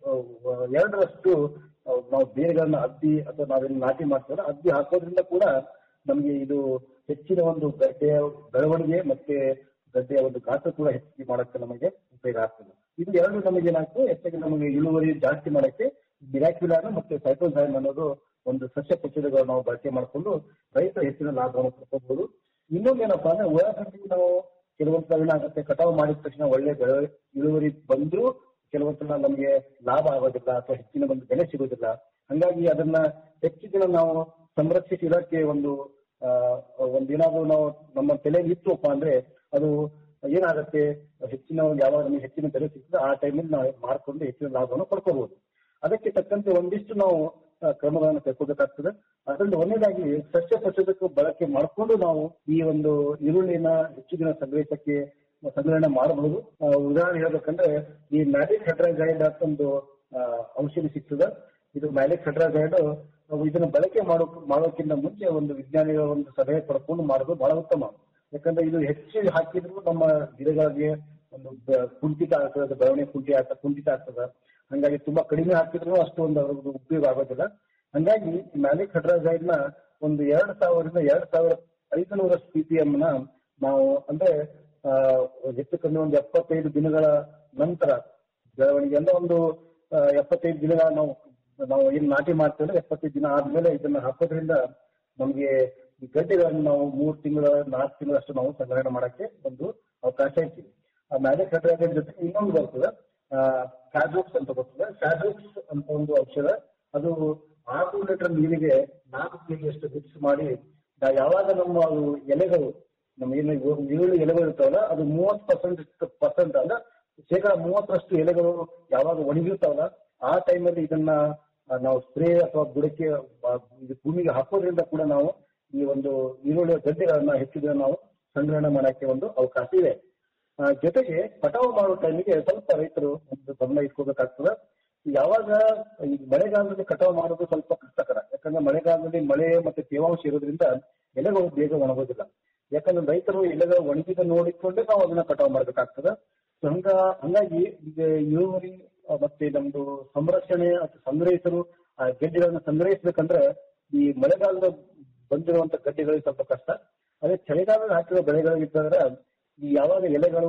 ಎರಡರಷ್ಟು ಆ, ನಾವು ಬೇರುಗಳನ್ನ ಅದ್ದಿ ಅಥವಾ ನಾವೇನು ನಾಟಿ ಮಾಡ್ತೀವಲ್ಲ ಅದ್ದಿ ಹಾಕೋದ್ರಿಂದ ಕೂಡ ನಮಗೆ ಇದು ಹೆಚ್ಚಿನ ಒಂದು ಗಡ್ಡೆಯ ಬೆಳವಣಿಗೆ ಮತ್ತೆ ಗಡ್ಡೆಯ ಒಂದು ಗಾತ್ರ ಕೂಡ ಹೆಚ್ಚಿಗೆ ಮಾಡಕ್ಕೆ ನಮಗೆ ಉಪಯೋಗ ಆಗ್ತದೆ ಇದು ಎರಡು ನಮಗೆ ಏನಾಗ್ತದೆ ಹೆಚ್ಚಾಗಿ ನಮಗೆ ಇಳುವರಿ ಜಾಸ್ತಿ ಮಾಡಕ್ಕೆ ಮಿರಾಕ್ಯುಲಾನ ಮತ್ತೆ ಸೈಟೋಸೈಮ್ ಅನ್ನೋದು ಒಂದು ಸಸ್ಯ ಪ್ರಚೋದಕಗಳನ್ನು ನಾವು ಬಳಕೆ ಮಾಡಿಕೊಂಡು ರೈತ ಹೆಚ್ಚಿನ ಲಾಭವನ್ನು ಪಡ್ಕೋಬಹುದು ಇನ್ನೊಂದೇನಪ್ಪಾ ಅಂದ್ರೆ ಉಳ್ಳಾಗಡ್ಡಿ ನಾವು ಕೆಲವೊಂದು ಸಲ ಏನಾಗುತ್ತೆ ಕಟಾವು ಮಾಡಿದ ತಕ್ಷಣ ಒಳ್ಳೆ ಬೆಳೆ ಇಳುವರಿ ಬಂದ್ರು ಕೆಲವೊಂದು ಸಲ ನಮಗೆ ಲಾಭ ಆಗೋದಿಲ್ಲ ಅಥವಾ ಹೆಚ್ಚಿನ ಒಂದು ಬೆಲೆ ಸಿಗೋದಿಲ್ಲ ಹಂಗಾಗಿ ಅದನ್ನ ಹೆಚ್ಚು ದಿನ ನಾವು ಸಂರಕ್ಷಿಸಿ ಇಡಕ್ಕೆ ಒಂದು ಆ, ಒಂದೇನಾದ್ರೂ ನಾವು ನಮ್ಮ ತಲೆಯಲ್ಲಿ ಇತ್ತುವಪ್ಪ ಅಂದ್ರೆ ಅದು ಏನಾಗುತ್ತೆ ಹೆಚ್ಚಿನ ಒಂದು ಯಾವಾಗ ನಮಗೆ ಹೆಚ್ಚಿನ ಬೆಲೆ ಸಿಗ್ತದೆ ಆ ಟೈಮಲ್ಲಿ ನಾವು ಮಾರ್ಕೊಂಡು ಹೆಚ್ಚಿನ ಲಾಭವನ್ನು ಪಡ್ಕೋಬಹುದು ಅದಕ್ಕೆ ತಕ್ಕಂತೆ ಒಂದಿಷ್ಟು ನಾವು ಆ, ಕ್ರಮಗಳನ್ನು ಕೈಗೊಳ್ಳಬೇಕಾಗ್ತದೆ ಅದರಲ್ಲಿ ಒಂದನೇದಾಗಿ ಸಸ್ಯ ಪ್ರಚೋದಕ ಬಳಕೆ ಮಾಡಿಕೊಂಡು ನಾವು ಈ ಒಂದು ಈರುಳ್ಳಿನ ಹೆಚ್ಚು ದಿನ ಸಂಗ್ರಹಿಸಕ್ಕೆ ಸಂಗ್ರಹಣೆ ಮಾಡಬಹುದು ಆ, ಉದಾಹರಣೆ ಹೇಳ್ಬೇಕಂದ್ರೆ ಈ ಮ್ಯಾಲಿಕ್ ಹೆಡ್ರೈಡ್ ಅಂತ ಒಂದು ಆ, ಔಷಧಿ ಸಿಗ್ತದೆ ಇದು ಮ್ಯಾಲಿಕ್ ಹೆಡ್ರೈಡ್ ಇದನ್ನ ಬಳಕೆ ಮಾಡೋ ಮಾಡೋಕ್ಕಿಂತ ಮುಂಚೆ ಒಂದು ವಿಜ್ಞಾನಿಗಳ ಒಂದು ಸಲಹೆ ಪಡ್ಕೊಂಡು ಮಾಡೋದು ಬಹಳ ಉತ್ತಮ ಯಾಕಂದ್ರೆ ಇದು ಹೆಚ್ಚು ಹಾಕಿದ್ರು ನಮ್ಮ ಗಿಡಗಳಿಗೆ ಒಂದು ಬ- ಕುಂಠಿತ ಆಗ್ತದೆ ಬೆಳವಣಿಗೆ ಕುಂಠಿ ಆಗ್ತದೆ ಕುಂಠಿತ ಆಗ್ತದೆ ಹಂಗಾಗಿ ತುಂಬಾ ಕಡಿಮೆ ಹಾಕಿದ್ರು ಅಷ್ಟು ಒಂದು ಅದ್ರದ್ದು ಉಪಯೋಗ ಆಗೋದಿಲ್ಲ ಹಂಗಾಗಿ ಮ್ಯಾಲಿಕ್ ಹೈಡ್ರಾಕ್ಸೈಡ್ ನ ಒಂದು ಎರಡ್ ಸಾವಿರದಿಂದ ಎರಡ್ ಸಾವಿರ ಐದು ನೂರಷ್ಟು ಪಿ ಪಿ ಎಂ ನ ನಾವು ಅಂದ್ರೆ ಆ, ಹೆಚ್ಚು ಕಮ್ಮಿ ಒಂದು ಎಪ್ಪತ್ತೈದು ದಿನಗಳ ನಂತರ ಬೆಳವಣಿಗೆ ಅಂದ್ರೆ ಒಂದು ಆ, ಎಪ್ಪತ್ತೈದು ದಿನಗಳ ನಾವು ನಾವು ಏನ್ ನಾಟಿ ಮಾಡ್ತೇವೆ ಎಪ್ಪತ್ತೈದು ದಿನ ಆದ್ಮೇಲೆ ಇದನ್ನ ಹಾಕೋದ್ರಿಂದ ನಮಗೆ ಈ ಗಡ್ಡೆಗಳನ್ನು ನಾವು ಮೂರ್ ತಿಂಗಳ ನಾಲ್ಕು ತಿಂಗಳಷ್ಟು ನಾವು ಸಂಗ್ರಹಣೆ ಮಾಡಕ್ಕೆ ಒಂದು ಅವಕಾಶ ಐತಿ ಆ ಮ್ಯಾಲಿಕ್ ಹೈಡ್ರಾಕ್ಸೈಡ್ ಜೊತೆ ಇನ್ನೊಂದು ಬರ್ತದೆ ಫ್ಯಾಬ್ರಿಕ್ಸ್ ಅಂತ ಬರ್ತದೆ ಫ್ಯಾಬ್ರಿಕ್ಸ್ ಅಂತ ಒಂದು ಔಷಧ ಅದು ಆರು ಲೀಟರ್ ನೀರಿಗೆ ನಾಲ್ಕು ಕೆಜಿ ಅಷ್ಟು ಮಿಕ್ಸ್ ಮಾಡಿ ನಾ- ಯಾವಾಗ ನಮ್ಮ ಅವು ಎಲೆಗಳು ನಮ್ಮ ಏನು ಇವು- ಈರುಳ್ಳಿ ಎಲೆಗಳು ಇರ್ತಾವಲ್ಲ ಅದು ಮೂವತ್ತು ಪರ್ಸೆಂಟ್ ಪರ್ಸೆಂಟ್ ಅಲ್ಲ ಶೇಕಡ ಮೂವತ್ತರಷ್ಟು ಎಲೆಗಳು ಯಾವಾಗ ಒಣಗಿರ್ತಾವಲ್ಲ ಆ ಟೈಮಲ್ಲಿ ಇದನ್ನ ಆ, ನಾವು ಸ್ಪ್ರೇ ಅಥವಾ ಬುಡಕ್ಕೆ ಆ, ಇದು ಭೂಮಿಗೆ ಹಾಕೋದ್ರಿಂದ ಕೂಡ ನಾವು ಈ ಒಂದು ಈರುಳ್ಳಿಯ ಗಡ್ಡೆಗಳನ್ನ ಹೆಚ್ಚು ದಿನ ನಾವು ಸಂಗ್ರಹಣೆ ಮಾಡಕ್ಕೆ ಒಂದು ಅವಕಾಶ ಇದೆ ಆ, ಜೊತೆಗೆ ಕಟಾವು ಮಾಡೋ ಟೈಮಿಗೆ ಸ್ವಲ್ಪ ರೈತರು ಒಂದು ಗಮನ ಇಟ್ಕೋಬೇಕಾಗ್ತದೆ ಯಾವಾಗ ಈ ಮಳೆಗಾಲದಲ್ಲಿ ಕಟಾವು ಮಾಡೋದು ಸ್ವಲ್ಪ ಕಷ್ಟಕರ ಯಾಕಂದ್ರೆ ಮಳೆಗಾಲದಲ್ಲಿ ಮಳೆ ಮತ್ತೆ ತೇವಾಂಶ ಇರೋದ್ರಿಂದ ಎಲೆಗಳು ಬೇಗ ಒಣಗೋದಿಲ್ಲ ಯಾಕಂದ್ರೆ ರೈತರು ಎಲೆಗಳು ಒಣಗಿದ ನೋಡಿಕೊಂಡೇ ನಾವು ಅದನ್ನ ಕಟಾವು ಮಾಡ್ಬೇಕಾಗ್ತದೆ So ಹಂಗ ಹಂಗಾಗಿ ಈಗ ಇಳುವರಿ ಆ, ಮತ್ತೆ ನಮ್ದು ಸಂರಕ್ಷಣೆ ಅಥವಾ ಸಂಗ್ರಹಿಸಲು ಆ ಗೆಡ್ಡೆಗಳನ್ನ ಸಂಗ್ರಹಿಸ್ಬೇಕಂದ್ರೆ ಈ ಮಳೆಗಾಲದ ಬಂದಿರುವಂತ ಗಡ್ಡೆಗಳಿಗೆ ಸ್ವಲ್ಪ ಕಷ್ಟ ಅದೇ ಚಳಿಗಾಲದಲ್ಲಿ ಹಾಕಿರೋ ಬೆಳೆಗಳಿದ್ದಂದ್ರೆ ಈ ಯಾವಾಗ ಎಲೆಗಳು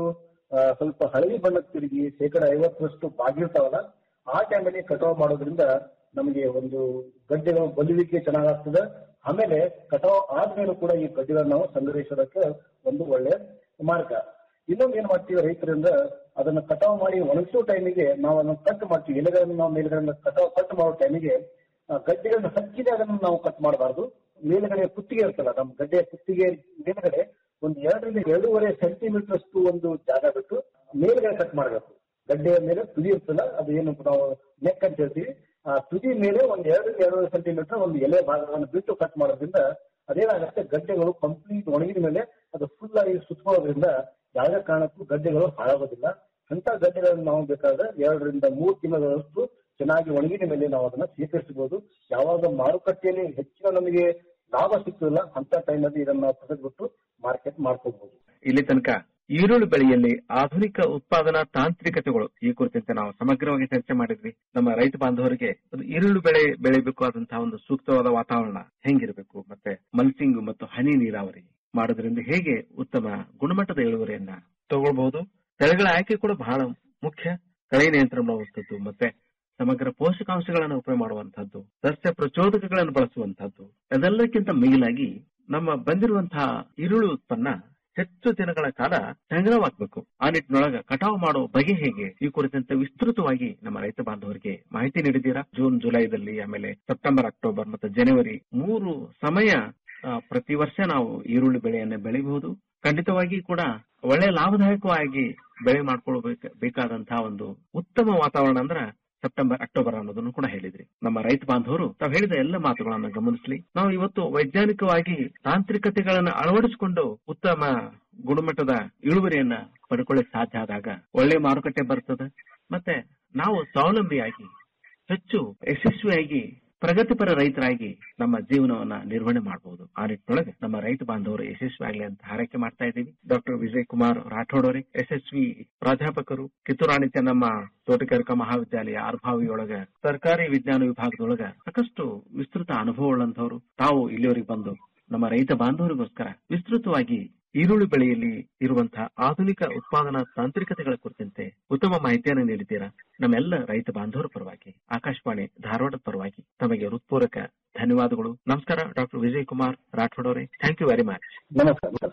ಆ, ಸ್ವಲ್ಪ ಹಳದಿ ಬಣ್ಣಕ್ಕೆ ತಿರುಗಿ ಶೇಕಡ ಐವತ್ತರಷ್ಟು ಬಾಗಿರ್ತಾವಲ್ಲ ಆ ಟೈಮಲ್ಲಿ ಕಟಾವ್ ಮಾಡೋದ್ರಿಂದ ನಮಗೆ ಒಂದು ಗಡ್ಡೆಗಳು ಬಲಿವಿಕೆ ಚೆನ್ನಾಗಾಗ್ತದೆ ಆಮೇಲೆ ಕಟಾವ್ ಆದ್ಮೇಲೂ ಕೂಡ ಈ ಗಡ್ಡೆಗಳನ್ನ ನಾವು ಸಂಗ್ರಹಿಸೋದಕ್ಕೆ ಒಂದು ಒಳ್ಳೆ ಮಾರ್ಗ ಇನ್ನೊಂದು ಏನ್ ಮಾಡ್ತೀವಿ ರೈತರಿಂದ ಅದನ್ನ ಕಟಾವ್ ಮಾಡಿ ಒಣಗಿಸೋ ಟೈಮಿಗೆ ನಾವು ಅದನ್ನ ಕಟ್ ಮಾಡ್ತೀವಿ ಎಲೆಗಳನ್ನ ನಾವು ಮೇಲ್ಗಡೆ ಕಟಾವ್ ಕಟ್ ಮಾಡೋ ಟೈಮಿಗೆ ಗಡ್ಡೆಗಳನ್ನ ಹಚ್ಚಿದ ಅದನ್ನ ನಾವು ಕಟ್ ಮಾಡಬಾರ್ದು ಮೇಲ್ಗಡೆ ಕುತ್ತಿಗೆ ಇರ್ತಲ್ಲ ನಮ್ಮ ಗಡ್ಡೆಯ ಕುತ್ತಿಗೆ ಮೇಲ್ಗಡೆ ಒಂದು ಎರಡರಿಂದ ಎರಡೂವರೆ ಸೆಂಟಿಮೀಟರ್ ಅಷ್ಟು ಒಂದು ಜಾಗ ಬಿಟ್ಟು ಮೇಲ್ಗಡೆ ಕಟ್ ಮಾಡಬೇಕು ಗಡ್ಡೆಯ ಮೇಲೆ ತುದಿ ಇರ್ತಲ್ಲ ಅದು ಏನು ನಾವು ನೆಕ್ ಅಂತ ಹೇಳ್ತೀವಿ ಆ ತುದಿ ಮೇಲೆ ಒಂದ್ ಎರಡರಿಂದ ಎರಡೂವರೆ ಸೆಂಟಿಮೀಟರ್ ಒಂದು ಎಲೆ ಭಾಗವನ್ನು ಬಿಟ್ಟು ಕಟ್ ಮಾಡೋದ್ರಿಂದ ಅದೇನಾಗುತ್ತೆ ಗಡ್ಡೆಗಳು ಕಂಪ್ಲೀಟ್ ಒಣಗಿದ ಮೇಲೆ ಅದು ಫುಲ್ ಆಗಿ ಸುತ್ತಕೊಳ್ಳೋದ್ರಿಂದ ಯಾವುದೇ ಕಾರಣಕ್ಕೂ ಗಡ್ಡೆಗಳು ಹಾಳಾಗೋದಿಲ್ಲ ಅಂತ ಗಡ್ಡೆಗಳನ್ನು ನಾವು ಬೇಕಾದ್ರೆ ಎರಡರಿಂದ ಮೂರು ತಿಂಗಳಷ್ಟು ಚೆನ್ನಾಗಿ ಒಣಗಿದ ಮೇಲೆ ನಾವು ಅದನ್ನ ಸ್ವೀಕರಿಸಬಹುದು ಯಾವಾಗ ಮಾರುಕಟ್ಟೆಯಲ್ಲಿ ಹೆಚ್ಚಿನ ನಮಗೆ ಲಾಭ ಸಿಗ್ತದಲ್ಲ ಅಂತ ಟೈಮಲ್ಲಿ ಇದನ್ನ ನಾವು ತೆಗೆದ್ಬಿಟ್ಟು ಮಾರ್ಕೆಟ್ ಮಾಡ್ಕೋಬಹುದು ಇಲ್ಲಿ ತನಕ ಈರುಳ್ಳಿ ಬೆಳೆಯಲ್ಲಿ ಆಧುನಿಕ ಉತ್ಪಾದನಾ ತಾಂತ್ರಿಕತೆಗಳು ಈ ಕುರಿತಂತೆ ನಾವು ಸಮಗ್ರವಾಗಿ ಚರ್ಚೆ ಮಾಡಿದ್ವಿ ನಮ್ಮ ರೈತ ಬಾಂಧವರಿಗೆ ಒಂದು ಈರುಳ್ಳಿ ಬೆಳೆ ಬೆಳಿಬೇಕು ಆದಂತಹ ಒಂದು ಸೂಕ್ತವಾದ ವಾತಾವರಣ ಹೆಂಗಿರಬೇಕು ಮತ್ತೆ ಮಲ್ಚಿಂಗ್ ಮತ್ತು ಹನಿ ನೀರಾವರಿ ಮಾಡೋದ್ರಿಂದ ಹೇಗೆ ಉತ್ತಮ ಗುಣಮಟ್ಟದ ಇಳುವರಿಯನ್ನ ತಗೊಳ್ಬಹುದು ತಳಿಗಳ ಆಯ್ಕೆ ಕೂಡ ಬಹಳ ಮುಖ್ಯ ಕಳೆ ನಿಯಂತ್ರಣ ಮಾಡುವಂಥದ್ದು ಮತ್ತೆ ಸಮಗ್ರ ಪೋಷಕಾಂಶಗಳನ್ನು ಉಪಯೋಗ ಮಾಡುವಂತಹದ್ದು ಸಸ್ಯ ಪ್ರಚೋದಕಗಳನ್ನು ಬಳಸುವಂತಹದ್ದು ಅದೆಲ್ಲಕ್ಕಿಂತ ಮಿಗಿಲಾಗಿ ನಮ್ಮ ಬಂದಿರುವಂತಹ ಈರುಳ್ಳಿ ಉತ್ಪನ್ನ ಹೆಚ್ಚು ದಿನಗಳ ಕಾಲ ಸಂಗ್ರಹವಾಗಬೇಕು ಆ ನಿಟ್ಟಿನೊಳಗ ಕಟಾವು ಮಾಡೋ ಬಗೆ ಹೇಗೆ ಈ ಕುರಿತಂತೆ ವಿಸ್ತೃತವಾಗಿ ನಮ್ಮ ರೈತ ಬಾಂಧವರಿಗೆ ಮಾಹಿತಿ ನೀಡಿದ್ದೀರಾ ಜೂನ್ ಜುಲೈದಲ್ಲಿ ಆಮೇಲೆ ಸೆಪ್ಟೆಂಬರ್ ಅಕ್ಟೋಬರ್ ಮತ್ತು ಜನವರಿ ಮೂರು ಸಮಯ ಆ, ಪ್ರತಿ ವರ್ಷ ನಾವು ಈರುಳ್ಳಿ ಬೆಳೆಯನ್ನ ಬೆಳಿಬಹುದು ಖಂಡಿತವಾಗಿ ಕೂಡ ಒಳ್ಳೆ ಲಾಭದಾಯಕವಾಗಿ ಬೆಳೆ ಮಾಡ್ಕೊಳ್ಬೇಕ ಬೇಕಾದಂತಹ ಒಂದು ಉತ್ತಮ ವಾತಾವರಣ ಅಂದ್ರ ಸೆಪ್ಟೆಂಬರ್ ಅಕ್ಟೋಬರ್ ಅನ್ನೋದನ್ನು ಕೂಡ ಹೇಳಿದ್ರಿ ನಮ್ಮ ರೈತ ಬಾಂಧವರು ತಾವು ಹೇಳಿದ ಎಲ್ಲ ಮಾತುಗಳನ್ನ ಗಮನಿಸಲಿ ನಾವು ಇವತ್ತು ವೈಜ್ಞಾನಿಕವಾಗಿ ತಾಂತ್ರಿಕತೆಗಳನ್ನ ಅಳವಡಿಸಿಕೊಂಡು ಉತ್ತಮ ಗುಣಮಟ್ಟದ ಇಳುವರಿಯನ್ನ ಪಡ್ಕೊಳ್ಳಿಕ್ ಸಾಧ್ಯ ಆದಾಗ ಒಳ್ಳೆ ಮಾರುಕಟ್ಟೆ ಬರ್ತದೆ ಮತ್ತೆ ನಾವು ಸ್ವಾವಲಂಬಿಯಾಗಿ ಹೆಚ್ಚು ಯಶಸ್ವಿಯಾಗಿ ಪ್ರಗತಿಪರ ರೈತರಾಗಿ ನಮ್ಮ ಜೀವನವನ್ನ ನಿರ್ವಹಣೆ ಮಾಡಬಹುದು ಆ ನಿಟ್ಟಿನೊಳಗೆ ನಮ್ಮ ರೈತ ಬಾಂಧವರು ಯಶಸ್ವಿ ಅಂತ ಹಾರೈಕೆ ಮಾಡ್ತಾ ಇದ್ದೀವಿ ಡಾಕ್ಟರ್ ವಿಜಯ್ ಕುಮಾರ್ ರಾಠೋಡ್ ಅವರೇ ಯಶಸ್ವಿ ಪ್ರಾಧ್ಯಾಪಕರು ಕಿತ್ತೂರಾಣಿ ಚೆನ್ನಮ್ಮ ತೋಟಗಾರಿಕಾ ಮಹಾವಿದ್ಯಾಲಯ ಅರ್ಭಾವಿಯೊಳಗ ಸರ್ಕಾರಿ ವಿಜ್ಞಾನ ವಿಭಾಗದೊಳಗ ಸಾಕಷ್ಟು ವಿಸ್ತೃತ ಅನುಭವಗಳಂತವ್ರು ತಾವು ಇಲ್ಲಿವರೆಗೆ ಬಂದು ನಮ್ಮ ರೈತ ಬಾಂಧವರಿಗೋಸ್ಕರ ವಿಸ್ತೃತವಾಗಿ ಈರುಳ್ಳಿ ಬೆಳೆಯಲ್ಲಿ ಇರುವಂತಹ ಆಧುನಿಕ ಉತ್ಪಾದನಾ ತಾಂತ್ರಿಕತೆಗಳ ಕುರಿತಂತೆ ಉತ್ತಮ ಮಾಹಿತಿಯನ್ನು ನೀಡಿದ್ದೀರಾ ನಮ್ಮೆಲ್ಲ ರೈತ ಬಾಂಧವರ ಪರವಾಗಿ ಆಕಾಶವಾಣಿ ಧಾರವಾಡದ ಪರವಾಗಿ ತಮಗೆ ಹೃತ್ಪೂರ್ವಕ ಧನ್ಯವಾದಗಳು ನಮಸ್ಕಾರ ಡಾಕ್ಟರ್ ವಿಜಯ್ ಕುಮಾರ್ ರಾಠೋಡ್ ಅವರೇ ಥ್ಯಾಂಕ್ ಯು ವೆರಿ ಮಚ್ ನಮಸ್ಕಾರ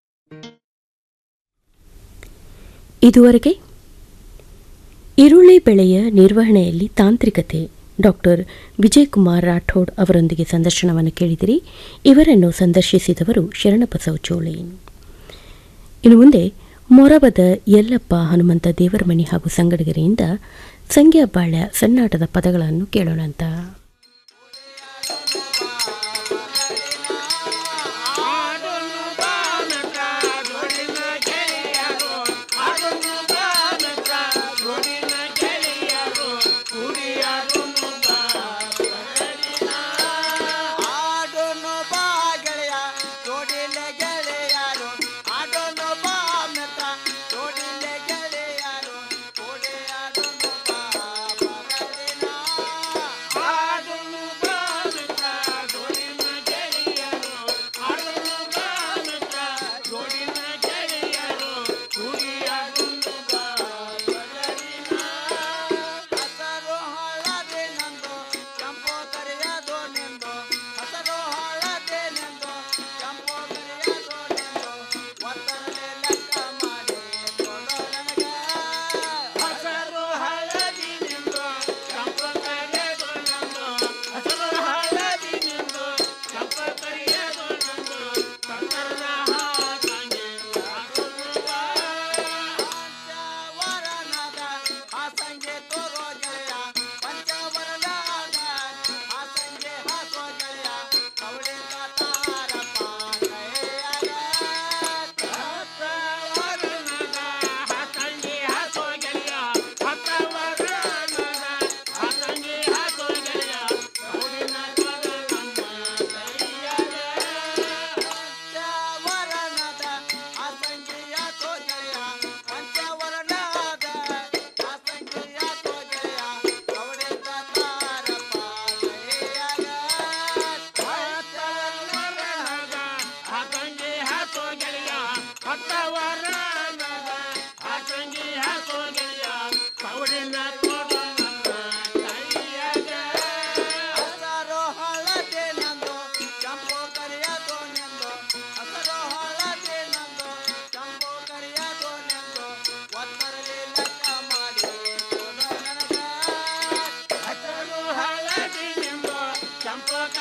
ಇದುವರೆಗೆ ಈರುಳ್ಳಿ ಬೆಳೆಯ ನಿರ್ವಹಣೆಯಲ್ಲಿ ತಾಂತ್ರಿಕತೆ ಡಾಕ್ಟರ್ ವಿಜಯಕುಮಾರ್ ರಾಠೋಡ್ ಅವರೊಂದಿಗೆ ಸಂದರ್ಶನವನ್ನು ಕೇಳಿದಿರಿ ಇವರನ್ನು ಸಂದರ್ಶಿಸಿದವರು ಶರಣಬಸವ ಚೋಳಿ ಇನ್ನು ಮುಂದೆ ಮೊರಬದ ಯಲ್ಲಪ್ಪ ಹನುಮಂತ ದೇವರಮಣಿ ಹಾಗೂ ಸಂಗಡಿಗರೆಯಿಂದ ಸಂಖ್ಯಾ ಬಾಳ್ಯ ಸಣ್ಣಾಟದ ಪದಗಳನ್ನು ಕೇಳೋಣಂತ ಆಡೋನು ಬಾ ಗೆಳೆಯ ಜೋಡಿಲೆ ಗೆಳೆಯರು ಆಡೋನು ಬಾ ಮಿತ್ರ ಜೋಡಿಲೆ ಗೆಳೆಯರು ಕೂಡಿ ಆಡೋನು ಬಾ ಮಗಳಿನ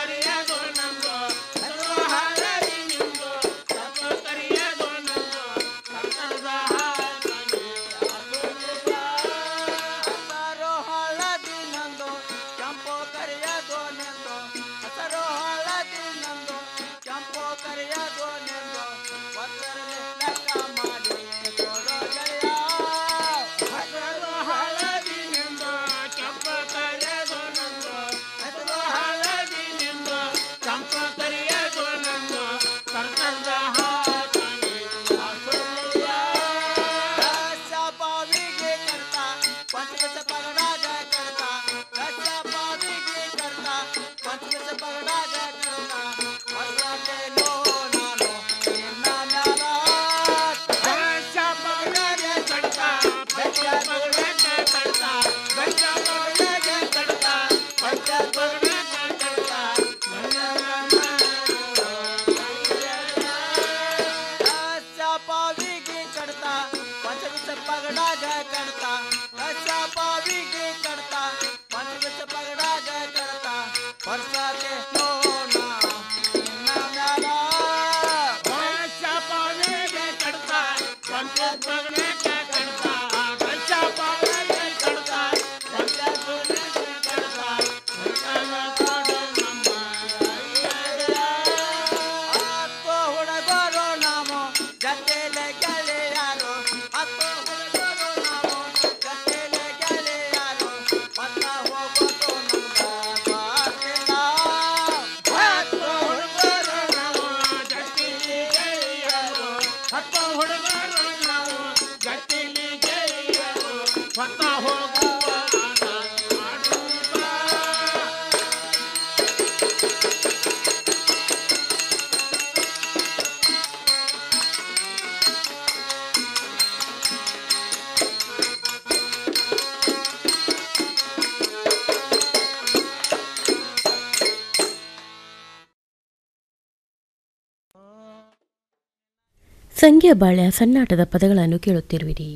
ಹಸರು ಹಳದಿ ನಂದು ಕೆಂಪು ಕರಿಯದು ನೆಂದು ಹಸರು ಹಳದಿ ನಂದು ಕೆಂಪು ಕರಿಯದು ನೆಂದು ಒಂದರಲ್ಲಿ ಲೆಕ್ಕ ಮಾಡಿ ಕೊಡೋ ಗೆಳೆಯ ಹಸರು ಹಳದಿ ನಿಂದು ಕೆಂಪು ಕರಿಯದು ನಂದು ಹಸರು ಹಳದಿ ನಿಂದು ಕೆಂಪು ಕರಿಯದು ನಂದು ಕರ್ತಂದ ಹಾಕಿ ಹಾಸುಲಿಯ ಬಾವಿಗೆ ಕರ್ತ ಪಂಚಮಸ ಪಗಡಾಗ ಕರ್ತ ಕಚ್ಚ ಬಾವಿಗೆ ಕರ್ತ ಪಂಚಮಸ ಪಗಡಾಗ ಕರ್ತ ಹೊಸಟೇನೋ ನಾನು ನಿನ್ನ ಮ್ಯಾಲ ಕಚ್ಚ ಪಗಡಾಗ ಕರ್ತ ಕಚ್ಚ ಪಗಡಾಗ ಕರ್ತ ಕಚ್ಚ ಪಗಡಾಗ ಕರ್ತ ಕಚ್ಚ ಪಗಡಾಗ ಕರ್ತ ಕಚ್ಚ ಬಾವಿಗೆ ಕಡ್ತ ಪಂಚಮಿಸ ಪಗಡಾಗ ಕಡ್ತ ಕಚ್ಚ ಬಾವಿಗೆ ಕಡ್ತ ಪಂಚಮಿಸ ಪಗಡಾಗ ಕಡ್ತ ವರ್ಷಕ್ಕೆ ನೋಣ ನಿನ್ನ ಮ್ಯಾಲ ಕಚ್ಚ ಬಾವಿಗೆ ಕಡ್ತ ಪಂಚ ಪಗಡಾಗ ಕಡ್ತ ಕಚ್ಚ ಬಾವಿಗೆ ಕಡ್ತ ಪಂಚ ಪಗಡಾಗ ಕಡ್ತ ಕಡ್ತ ಕೊಡು ನಮ್ಮ ಹತ್ತು ಹುಡುಗರು ನಾವು ಜೊತೆಲೆ ಗೆಳೆಯರು ಹತ್ತು ಹುಡುಗರು ನಾವು ಜೊತೆಲೆ ಗೆಳೆಯರು ಮತ್ತ ಹೋಗೋದು ನಮ್ಗ ಗೊತ್ತಿಲ್ಲ. ಹತ್ತು ಹುಡುಗರು ನಾವು ಜೊತೆಲೆ ಗೆಳೆಯರು ಹತ್ತು ಹುಡುಗರು ನಾವು ಜೊತೆಲೆ ಗೆಳೆಯರು ಮತ್ತ ಹೋಗುವ ಆಟ ಆಡುತ್ತಾ ಸಂಖ್ಯಾ ಬಾಳ್ಯ ಸನ್ನಾಟದ ಪದಗಳನ್ನು ಕೇಳುತ್ತಿರುವಿರಿ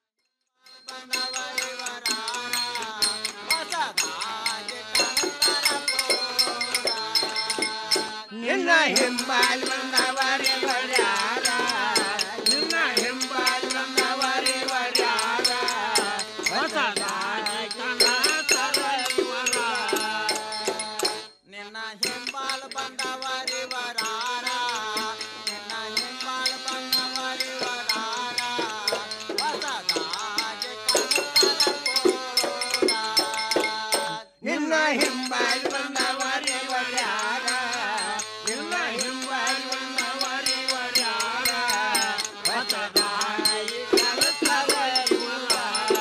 ನಿನ್ನ ಹಿಂಬಾಲ್ ಬಂದವರಿ ಬರ್ಯಾರ ನಿನ್ನ ಹಿಂಬಾಲ್ ಬಂದವರಿ ಬರ್ಯಾರ ಹೊಸದಾಗಿ ಕಣ ತರಲಿವರ ನಿನ್ನ ಹಿಂಬಾಲ್ ಬಂದವರಿ ವರಾರ ನಿನ್ನ ಹಿಂಬಾಲ್ ಬಂದವರಿ ವರಾರ ಹೊಸದಾಗಿ ನಿನ್ನ ಹಿಂಬಾಲ್ ಬಂದವರಿ ಬರ್ಯಾರ ನಿನ್ನ ಹಿಂಬಾಲ್ ಬಂದವರಿ ಬರ್ಯಾರ ಹೊಸದಾಗಿ ಕಲಿತವರಿವರ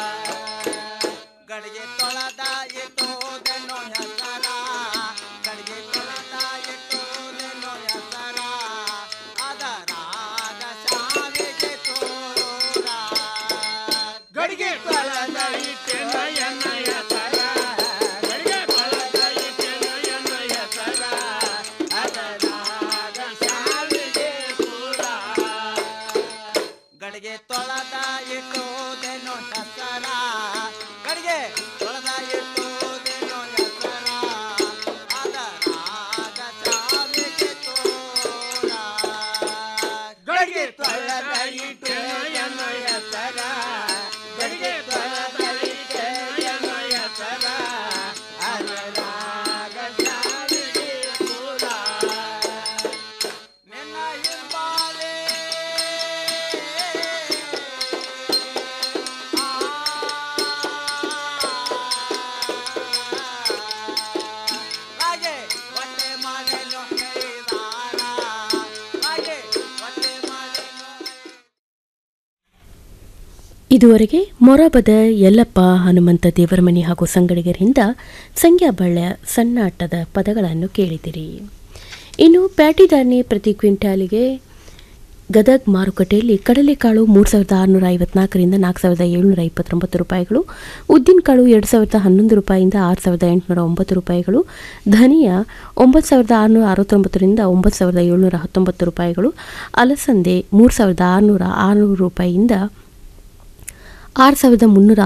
ಗಡಿಗೆ ತೊಳೆದ ಇಟ್ಟೋದೆನ್ನೋ ಹೆಸರ ಗಡಿಗೆ ತೊಳೆದ ಇಟ್ಟೋದೆನ್ನೋ ಹೆಸರ ಅದರಾಗ ಸಾವಿಗೆ ತೋರ ಗಡಿಗೆ ತೊಳೆದ ಇಟ್ಟೆನ ಎನ್ನ ಹೆಸರ ಗಡಿಗೆ ತೊಳೆದ ಇಟ್ಟೆನ ಎನ್ನ ಹೆಸರ ಅದರಾಗ ಸಾವಿಗೆ ತೋರ ಗಡಿಗೆ ತೊಳೆದ ಇಟ್ಟೋದೆನ್ನೋ ಹೆಸರ ಗಡಿಗೆ ತೊಳೆದ ಇಟ್ಟೋದೆನ್ನೋ ಹೆಸರ ಅದರಾಗ ಸಾವಿಗೆ ತೋರ ಗಡಿಗೆ ತೊಳೆದ ಇಟ್ಟೆನೋ ಎನ್ನ ಹೆಸರ ಗಡಿಗೆ ತೊಳೆದ ಇಟ್ಟೆನೋ ಎನ್ನ ಹೆಸರ ಅದರಾಗ ಸಾವಿಗೆ ತೋರ ನಿನ್ನ ಹಿಂಬಾಲೆ ಹಾಗೆ ಹೊಟ್ಟೆ ಮಾಡಲು ಕೈದಾರ ಹಾಗೆ ಹೊಟ್ಟೆ ಮಾಡಲು ಇದುವರೆಗೆ ಮೊರಬದ ಯಲ್ಲಪ್ಪ ಹನುಮಂತ ದೇವರಮನಿ ಹಾಗೂ ಸಂಗಡಿಗರಿಂದ ಸಂಖ್ಯಾ ಬಳ್ಳ ಸನ್ನಾಟದ ಪದಗಳನ್ನು ಕೇಳಿದಿರಿ ಇನ್ನು ಪ್ಯಾಟಿದಾರ್ನಿ ಪ್ರತಿ ಕ್ವಿಂಟಾಲಿಗೆ ಗದಗ್ ಮಾರುಕಟ್ಟೆಯಲ್ಲಿ ಕಡಲೆಕಾಳು ಮೂರು ಸಾವಿರದ ಆರುನೂರ ಐವತ್ನಾಲ್ಕರಿಂದ ನಾಲ್ಕು ಸಾವಿರದ ಏಳುನೂರ ಇಪ್ಪತ್ತೊಂಬತ್ತು ರೂಪಾಯಿಗಳು ಉದ್ದಿನಕಾಳು ಎರಡು ಸಾವಿರದ ಹನ್ನೊಂದು ರೂಪಾಯಿಯಿಂದ ಆರು ಸಾವಿರದ ಎಂಟುನೂರ ಒಂಬತ್ತು ರೂಪಾಯಿಗಳು ಧನಿಯಾ ಒಂಬತ್ತು ಸಾವಿರದ ಆರುನೂರ ಅರವತ್ತೊಂಬತ್ತರಿಂದ ಒಂಬತ್ತು ಸಾವಿರದ ಏಳುನೂರ ಹತ್ತೊಂಬತ್ತು ರೂಪಾಯಿಗಳು ಅಲಸಂದೆ ಮೂರು ಸಾವಿರದ ಆರುನೂರ ಆರುನೂರು ರೂಪಾಯಿಯಿಂದ ಆರು ಸಾವಿರದ ಮುನ್ನೂರ